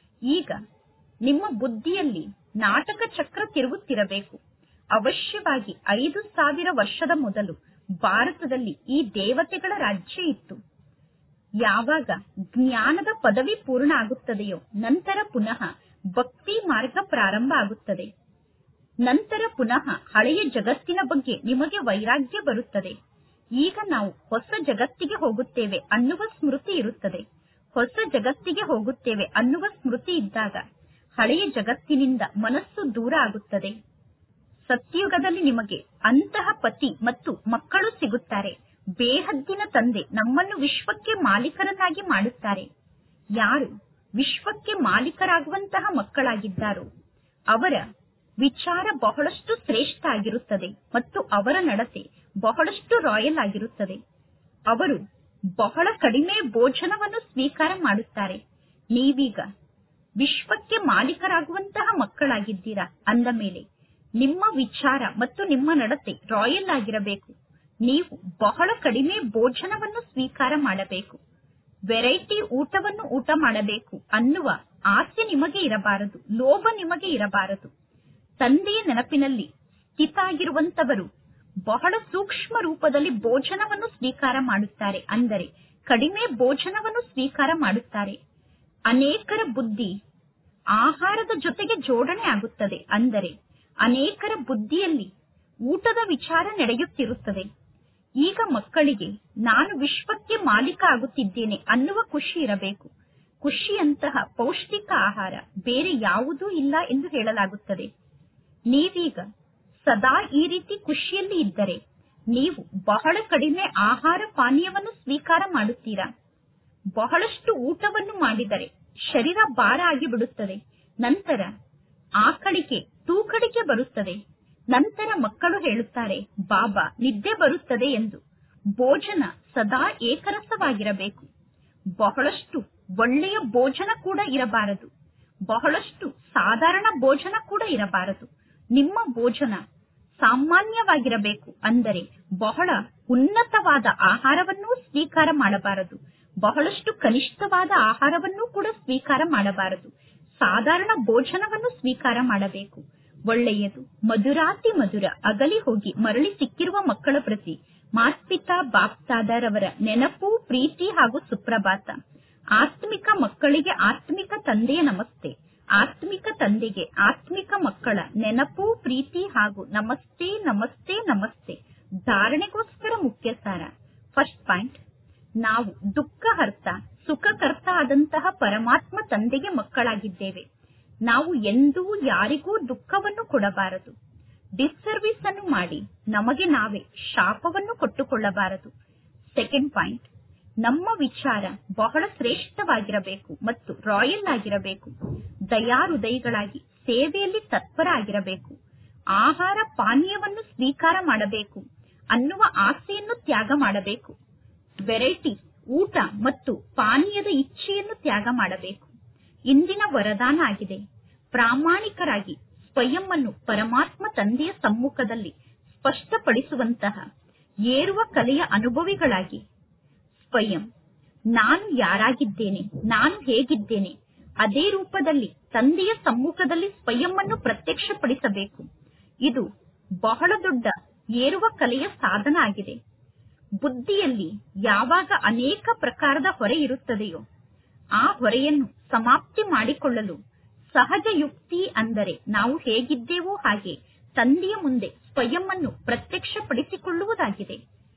ಈಗ ನಿಮ್ಮ ಬುದ್ಧಿಯಲ್ಲಿ ನಾಟಕ ಚಕ್ರ ತಿರುಗುತ್ತಿರಬೇಕು ಅವಶ್ಯವಾಗಿ ಐದು ಸಾವಿರ ವರ್ಷದ ಮೊದಲು ಭಾರತದಲ್ಲಿ ಈ ದೇವತೆಗಳ ರಾಜ್ಯ ಇತ್ತು ಯಾವಾಗ ಜ್ಞಾನದ ಪದವಿ ಪೂರ್ಣ ಆಗುತ್ತದೆಯೋ ನಂತರ ಪುನಃ ಭಕ್ತಿ ಮಾರ್ಗ ಪ್ರಾರಂಭ ಆಗುತ್ತದೆ ನಂತರ ಪುನಃ ಹಳೆಯ ಜಗತ್ತಿನ ಬಗ್ಗೆ ನಿಮಗೆ ವೈರಾಗ್ಯ ಬರುತ್ತದೆ ಈಗ ನಾವು ಹೊಸ ಜಗತ್ತಿಗೆ ಹೋಗುತ್ತೇವೆ ಅನ್ನುವ ಸ್ಮೃತಿ ಇರುತ್ತದೆ ಹೊಸ ಜಗತ್ತಿಗೆ ಹೋಗುತ್ತೇವೆ ಅನ್ನುವ ಸ್ಮೃತಿ ಇದ್ದಾಗ ಹಳೆಯ ಜಗತ್ತಿನಿಂದ ಮನಸ್ಸು ದೂರ ಆಗುತ್ತದೆ ಸತ್ಯುಗದಲ್ಲಿ ನಿಮಗೆ ಅಂತಹ ಪತಿ ಮತ್ತು ಮಕ್ಕಳು ಸಿಗುತ್ತಾರೆ ಬೇಹದ್ದಿನ ತಂದೆ ನಮ್ಮನ್ನು ವಿಶ್ವಕ್ಕೆ ಮಾಲೀಕರನ್ನಾಗಿ ಮಾಡುತ್ತಾರೆ ಯಾರು ವಿಶ್ವಕ್ಕೆ ಮಾಲೀಕರಾಗುವಂತಹ ಮಕ್ಕಳಾಗಿದ್ದಾರೋ ಅವರ ವಿಚಾರ ಬಹಳಷ್ಟು ಶ್ರೇಷ್ಠ ಆಗಿರುತ್ತದೆ ಮತ್ತು ಅವರ ನಡತೆ ಬಹಳಷ್ಟು ರಾಯಲ್ ಆಗಿರುತ್ತದೆ ಅವರು ಬಹಳ ಕಡಿಮೆ ಭೋಜನವನ್ನು ಸ್ವೀಕಾರ ಮಾಡುತ್ತಾರೆ ನೀವೀಗ ವಿಶ್ವಕ್ಕೆ ಮಾಲೀಕರಾಗುವಂತಹ ಮಕ್ಕಳಾಗಿದ್ದೀರಾ ಅಂದ ಮೇಲೆ ನಿಮ್ಮ ವಿಚಾರ ಮತ್ತು ನಿಮ್ಮ ನಡತೆ ರಾಯಲ್ ಆಗಿರಬೇಕು ನೀವು ಬಹಳ ಕಡಿಮೆ ಭೋಜನವನ್ನು ಸ್ವೀಕಾರ ಮಾಡಬೇಕು ವೆರೈಟಿ ಊಟವನ್ನು ಊಟ ಮಾಡಬೇಕು ಅನ್ನುವ ಆಸೆ ನಿಮಗೆ ಇರಬಾರದು ಲೋಭ ನಿಮಗೆ ಇರಬಾರದು ತಂದೆಯ ನೆನಪಿನಲ್ಲಿ ಸ್ಥಿತ ಆಗಿರುವಂತವರು ಬಹಳ ಸೂಕ್ಷ್ಮ ರೂಪದಲ್ಲಿ ಭೋಜನವನ್ನು ಸ್ವೀಕಾರ ಮಾಡುತ್ತಾರೆ ಅಂದರೆ ಕಡಿಮೆ ಭೋಜನವನ್ನು ಸ್ವೀಕಾರ ಮಾಡುತ್ತಾರೆ ಅನೇಕರ ಬುದ್ಧಿ ಆಹಾರದ ಜೊತೆಗೆ ಜೋಡಣೆ ಆಗುತ್ತದೆ ಅಂದರೆ ಅನೇಕರ ಬುದ್ಧಿಯಲ್ಲಿ ಊಟದ ವಿಚಾರ ನಡೆಯುತ್ತಿರುತ್ತದೆ ಈಗ ಮಕ್ಕಳಿಗೆ ನಾನು ವಿಶ್ವಕ್ಕೆ ಮಾಲೀಕ ಆಗುತ್ತಿದ್ದೇನೆ ಅನ್ನುವ ಖುಷಿ ಇರಬೇಕು ಖುಷಿಯಂತಹ ಪೌಷ್ಟಿಕ ಆಹಾರ ಬೇರೆ ಯಾವುದೂ ಇಲ್ಲ ಎಂದು ಹೇಳಲಾಗುತ್ತದೆ ನೀವೀಗ ಸದಾ ಈ ರೀತಿ ಖುಷಿಯಲ್ಲಿ ಇದ್ದರೆ ನೀವು ಬಹಳ ಕಡಿಮೆ ಆಹಾರ ಪಾನೀಯವನ್ನು ಸ್ವೀಕಾರ ಮಾಡುತ್ತೀರಾ ಬಹಳಷ್ಟು ಊಟವನ್ನು ಮಾಡಿದರೆ ಶರೀರ ಭಾರ ಆಗಿಬಿಡುತ್ತದೆ ನಂತರ ಆಕಳಿಕೆ ತೂಕಡಿಕೆ ಬರುತ್ತದೆ ನಂತರ ಮಕ್ಕಳು ಹೇಳುತ್ತಾರೆ ಬಾಬಾ ನಿದ್ದೆ ಬರುತ್ತದೆ ಎಂದು ಭೋಜನ ಸದಾ ಏಕರಸವಾಗಿರಬೇಕು ಬಹಳಷ್ಟು ಒಳ್ಳೆಯ ಭೋಜನ ಕೂಡ ಇರಬಾರದು ಬಹಳಷ್ಟು ಸಾಧಾರಣ ಭೋಜನ ಕೂಡ ಇರಬಾರದು ನಿಮ್ಮ ಭೋಜನ ಸಾಮಾನ್ಯವಾಗಿರಬೇಕು ಅಂದರೆ ಬಹಳ ಉನ್ನತವಾದ ಆಹಾರವನ್ನೂ ಸ್ವೀಕಾರ ಮಾಡಬಾರದು ಬಹಳಷ್ಟು ಕನಿಷ್ಠವಾದ ಆಹಾರವನ್ನೂ ಕೂಡ ಸ್ವೀಕಾರ ಮಾಡಬಾರದು ಸಾಧಾರಣ ಭೋಜನವನ್ನು ಸ್ವೀಕಾರ ಮಾಡಬೇಕು ಒಳ್ಳೆಯದು ಮಧುರಾತಿ ಮಧುರ ಅಗಲಿ ಹೋಗಿ ಮರಳಿ ಸಿಕ್ಕಿರುವ ಮಕ್ಕಳ ಪ್ರತಿ ಮಾತ್ಪಿತಾ ಬಾಪ್ತಾದರವರ ನೆನಪು ಪ್ರೀತಿ ಹಾಗೂ ಸುಪ್ರಭಾತ ಆತ್ಮಿಕ ಮಕ್ಕಳಿಗೆ ಆತ್ಮಿಕ ತಂದೆಯ ನಮಸ್ತೆ ಆತ್ಮಿಕ ತಂದೆಗೆ ಆತ್ಮಿಕ ಮಕ್ಕಳ ನೆನಪು ಪ್ರೀತಿ ಹಾಗೂ ನಮಸ್ತೆ ನಮಸ್ತೆ ನಮಸ್ತೆ ಧಾರಣೆಗೋಸ್ಕರ ಮುಖ್ಯ ಸಾರ ಫಸ್ಟ್ ಪಾಯಿಂಟ್ ನಾವು ದುಃಖಹರ್ತ ಸುಖಕರ್ತ ಆದಂತಹ ಪರಮಾತ್ಮ ತಂದೆಗೆ ಮಕ್ಕಳಾಗಿದ್ದೇವೆ ನಾವು ಎಂದೂ ಯಾರಿಗೂ ದುಃಖವನ್ನು ಕೊಡಬಾರದು ಡಿಸ್ಸರ್ವಿಸ್ ಅನ್ನು ಮಾಡಿ ನಮಗೆ ನಾವೇ ಶಾಪವನ್ನು ಕೊಟ್ಟುಕೊಳ್ಳಬಾರದು ಸೆಕೆಂಡ್ ಪಾಯಿಂಟ್ ನಮ್ಮ ವಿಚಾರ ಬಹಳ ಶ್ರೇಷ್ಠವಾಗಿರಬೇಕು ಮತ್ತು ರಾಯಲ್ ಆಗಿರಬೇಕು ದಯಾಹೃದಯಗಳಾಗಿ ಸೇವೆಯಲ್ಲಿ ತತ್ಪರ ಆಗಿರಬೇಕು ಆಹಾರ ಪಾನೀಯವನ್ನು ಸ್ವೀಕಾರ ಮಾಡಬೇಕು ಅನ್ನುವ ಆಸೆಯನ್ನು ತ್ಯಾಗ ಮಾಡಬೇಕು ವೆರೈಟಿ ಊಟ ಮತ್ತು ಪಾನೀಯದ ಇಚ್ಛೆಯನ್ನು ತ್ಯಾಗ ಮಾಡಬೇಕು ಇಂದಿನ ವರದಾನ ಆಗಿದೆ ಪ್ರಾಮಾಣಿಕರಾಗಿ ಸ್ವಯಂ ಅನ್ನು ಪರಮಾತ್ಮ ತಂದೆಯ ಸಮ್ಮುಖದಲ್ಲಿ ಸ್ಪಷ್ಟಪಡಿಸುವಂತಹ ಏರುವ ಕಲೆಯ ಅನುಭವಿಗಳಾಗಿ ಸ್ವಯಂ ನಾನು ಯಾರಾಗಿದ್ದೇನೆ ನಾನು ಹೇಗಿದ್ದೇನೆ ಅದೇ ರೂಪದಲ್ಲಿ ತಂದೆಯ ಸಮ್ಮುಖದಲ್ಲಿ ಸ್ವಯಂ ಅನ್ನು ಪ್ರತ್ಯಕ್ಷಪಡಿಸಬೇಕು ಇದು ಬಹಳ ದೊಡ್ಡ ಏರುವ ಕಲೆಯ ಸಾಧನ ಆಗಿದೆ ಬುದ್ಧಿಯಲ್ಲಿ ಯಾವಾಗ ಅನೇಕ ಪ್ರಕಾರದ ಹೊರೆ ಇರುತ್ತದೆಯೋ ಆ ಹೊರೆಯನ್ನು ಸಮಾಪ್ತಿ ಮಾಡಿಕೊಳ್ಳಲು ಸಹಜ ಯುಕ್ತಿ ಅಂದರೆ ನಾವು ಹೇಗಿದ್ದೇವೋ ಹಾಗೆ ತಂದೆಯ ಮುಂದೆ ಸ್ವಯಂ ಅನ್ನು ಪ್ರತ್ಯಕ್ಷಪಡಿಸಿಕೊಳ್ಳುವುದಾಗಿದೆ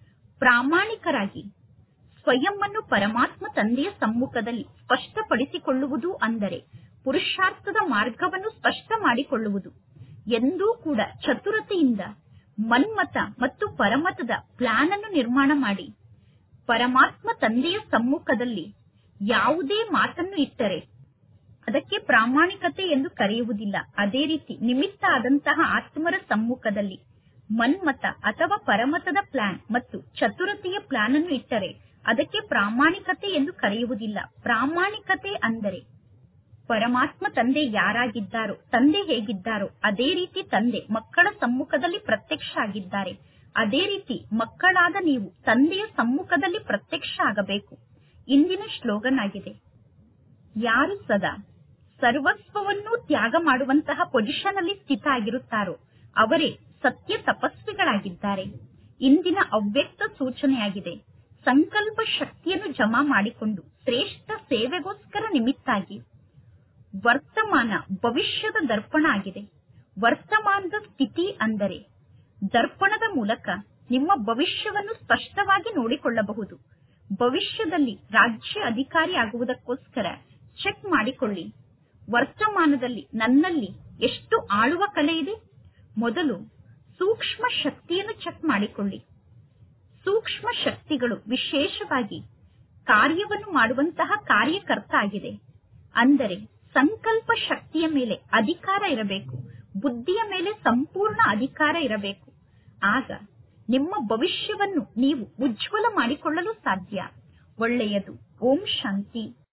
ಪ್ರಾಮಾಣಿಕರಾಗಿ ಸ್ವಯಂ ಅನ್ನು ಪರಮಾತ್ಮ ತಂದೆಯ ಸಮ್ಮುಖದಲ್ಲಿ ಸ್ಪಷ್ಟಪಡಿಸಿಕೊಳ್ಳುವುದು ಅಂದರೆ ಪುರುಷಾರ್ಥದ ಮಾರ್ಗವನ್ನು ಸ್ಪಷ್ಟ ಮಾಡಿಕೊಳ್ಳುವುದು ಎಂದೂ ಕೂಡ ಚತುರತೆಯಿಂದ ಮನ್ಮತ ಮತ್ತು ಪರಮತದ ಪ್ಲಾನ್ ಅನ್ನು ನಿರ್ಮಾಣ ಮಾಡಿ ಪರಮಾತ್ಮ ತಂದೆಯ ಸಮ್ಮುಖದಲ್ಲಿ ಯಾವುದೇ ಮಾತನ್ನು ಇಟ್ಟರೆ ಅದಕ್ಕೆ ಪ್ರಾಮಾಣಿಕತೆ ಎಂದು ಕರೆಯುವುದಿಲ್ಲ ಅದೇ ರೀತಿ ನಿಮಿತ್ತ ಆದಂತಹ ಆತ್ಮರ ಸಮ್ಮುಖದಲ್ಲಿ ಮನ್ಮತ ಅಥವಾ ಪರಮತದ ಪ್ಲಾನ್ ಮತ್ತು ಚತುರತೆಯ ಪ್ಲಾನ್ ಅನ್ನು ಇಟ್ಟರೆ ಅದಕ್ಕೆ ಪ್ರಾಮಾಣಿಕತೆ ಎಂದು ಕರೆಯುವುದಿಲ್ಲ ಪ್ರಾಮಾಣಿಕತೆ ಅಂದರೆ ಪರಮಾತ್ಮ ತಂದೆ ಯಾರಾಗಿದ್ದಾರೋ ತಂದೆ ಹೇಗಿದ್ದಾರೋ ಅದೇ ರೀತಿ ತಂದೆ ಮಕ್ಕಳ ಸಮ್ಮುಖದಲ್ಲಿ ಪ್ರತ್ಯಕ್ಷ ಆಗಿದ್ದಾರೆ ಅದೇ ರೀತಿ ಮಕ್ಕಳಾದ ನೀವು ತಂದೆಯ ಸಮ್ಮುಖದಲ್ಲಿ ಪ್ರತ್ಯಕ್ಷ ಆಗಬೇಕು ಇಂದಿನ ಶ್ಲೋಗನ್ ಆಗಿದೆ ಯಾರು ಸದಾ ಸರ್ವಸ್ವವನ್ನು ತ್ಯಾಗ ಮಾಡುವಂತಹ ಪೊಸಿಷನ್ ಅಲ್ಲಿ ಸ್ಥಿತ ಆಗಿರುತ್ತಾರೋ ಅವರೇ ಸತ್ಯ ತಪಸ್ವಿಗಳಾಗಿದ್ದಾರೆ ಇಂದಿನ ಅವ್ಯಕ್ತ ಸೂಚನೆಯಾಗಿದೆ ಸಂಕಲ್ಪ ಶಕ್ತಿಯನ್ನು ಜಮಾ ಮಾಡಿಕೊಂಡು ಶ್ರೇಷ್ಠ ಸೇವೆಗೋಸ್ಕರ ನಿಮಿತ್ತಾಗಿ ವರ್ತಮಾನ ಭವಿಷ್ಯದ ದರ್ಪಣ ಆಗಿದೆ ವರ್ತಮಾನದ ಸ್ಥಿತಿ ಅಂದರೆ ದರ್ಪಣದ ಮೂಲಕ ನಿಮ್ಮ ಭವಿಷ್ಯವನ್ನು ಸ್ಪಷ್ಟವಾಗಿ ನೋಡಿಕೊಳ್ಳಬಹುದು ಭವಿಷ್ಯದಲ್ಲಿ ರಾಜ್ಯ ಅಧಿಕಾರಿ ಆಗುವುದಕ್ಕೋಸ್ಕರ ಚೆಕ್ ಮಾಡಿಕೊಳ್ಳಿ ವರ್ತಮಾನದಲ್ಲಿ ನನ್ನಲ್ಲಿ ಎಷ್ಟು ಆಳುವ ಕಲೆ ಇದೆ ಮೊದಲು ಸೂಕ್ಷ್ಮ ಶಕ್ತಿಯನ್ನು ಚೆಕ್ ಮಾಡಿಕೊಳ್ಳಿ ಸೂಕ್ಷ್ಮ ಶಕ್ತಿಗಳು ವಿಶೇಷವಾಗಿ ಕಾರ್ಯವನ್ನು ಮಾಡುವಂತಹ ಕಾರ್ಯಕರ್ತ ಆಗಿದೆ ಅಂದರೆ ಸಂಕಲ್ಪ ಶಕ್ತಿಯ ಮೇಲೆ ಅಧಿಕಾರ ಇರಬೇಕು ಬುದ್ಧಿಯ ಮೇಲೆ ಸಂಪೂರ್ಣ ಅಧಿಕಾರ ಇರಬೇಕು ಆಗ ನಿಮ್ಮ ಭವಿಷ್ಯವನ್ನು ನೀವು ಉಜ್ವಲ ಮಾಡಿಕೊಳ್ಳಲು ಸಾಧ್ಯ ಒಳ್ಳೆಯದು ಓಂ ಶಾಂತಿ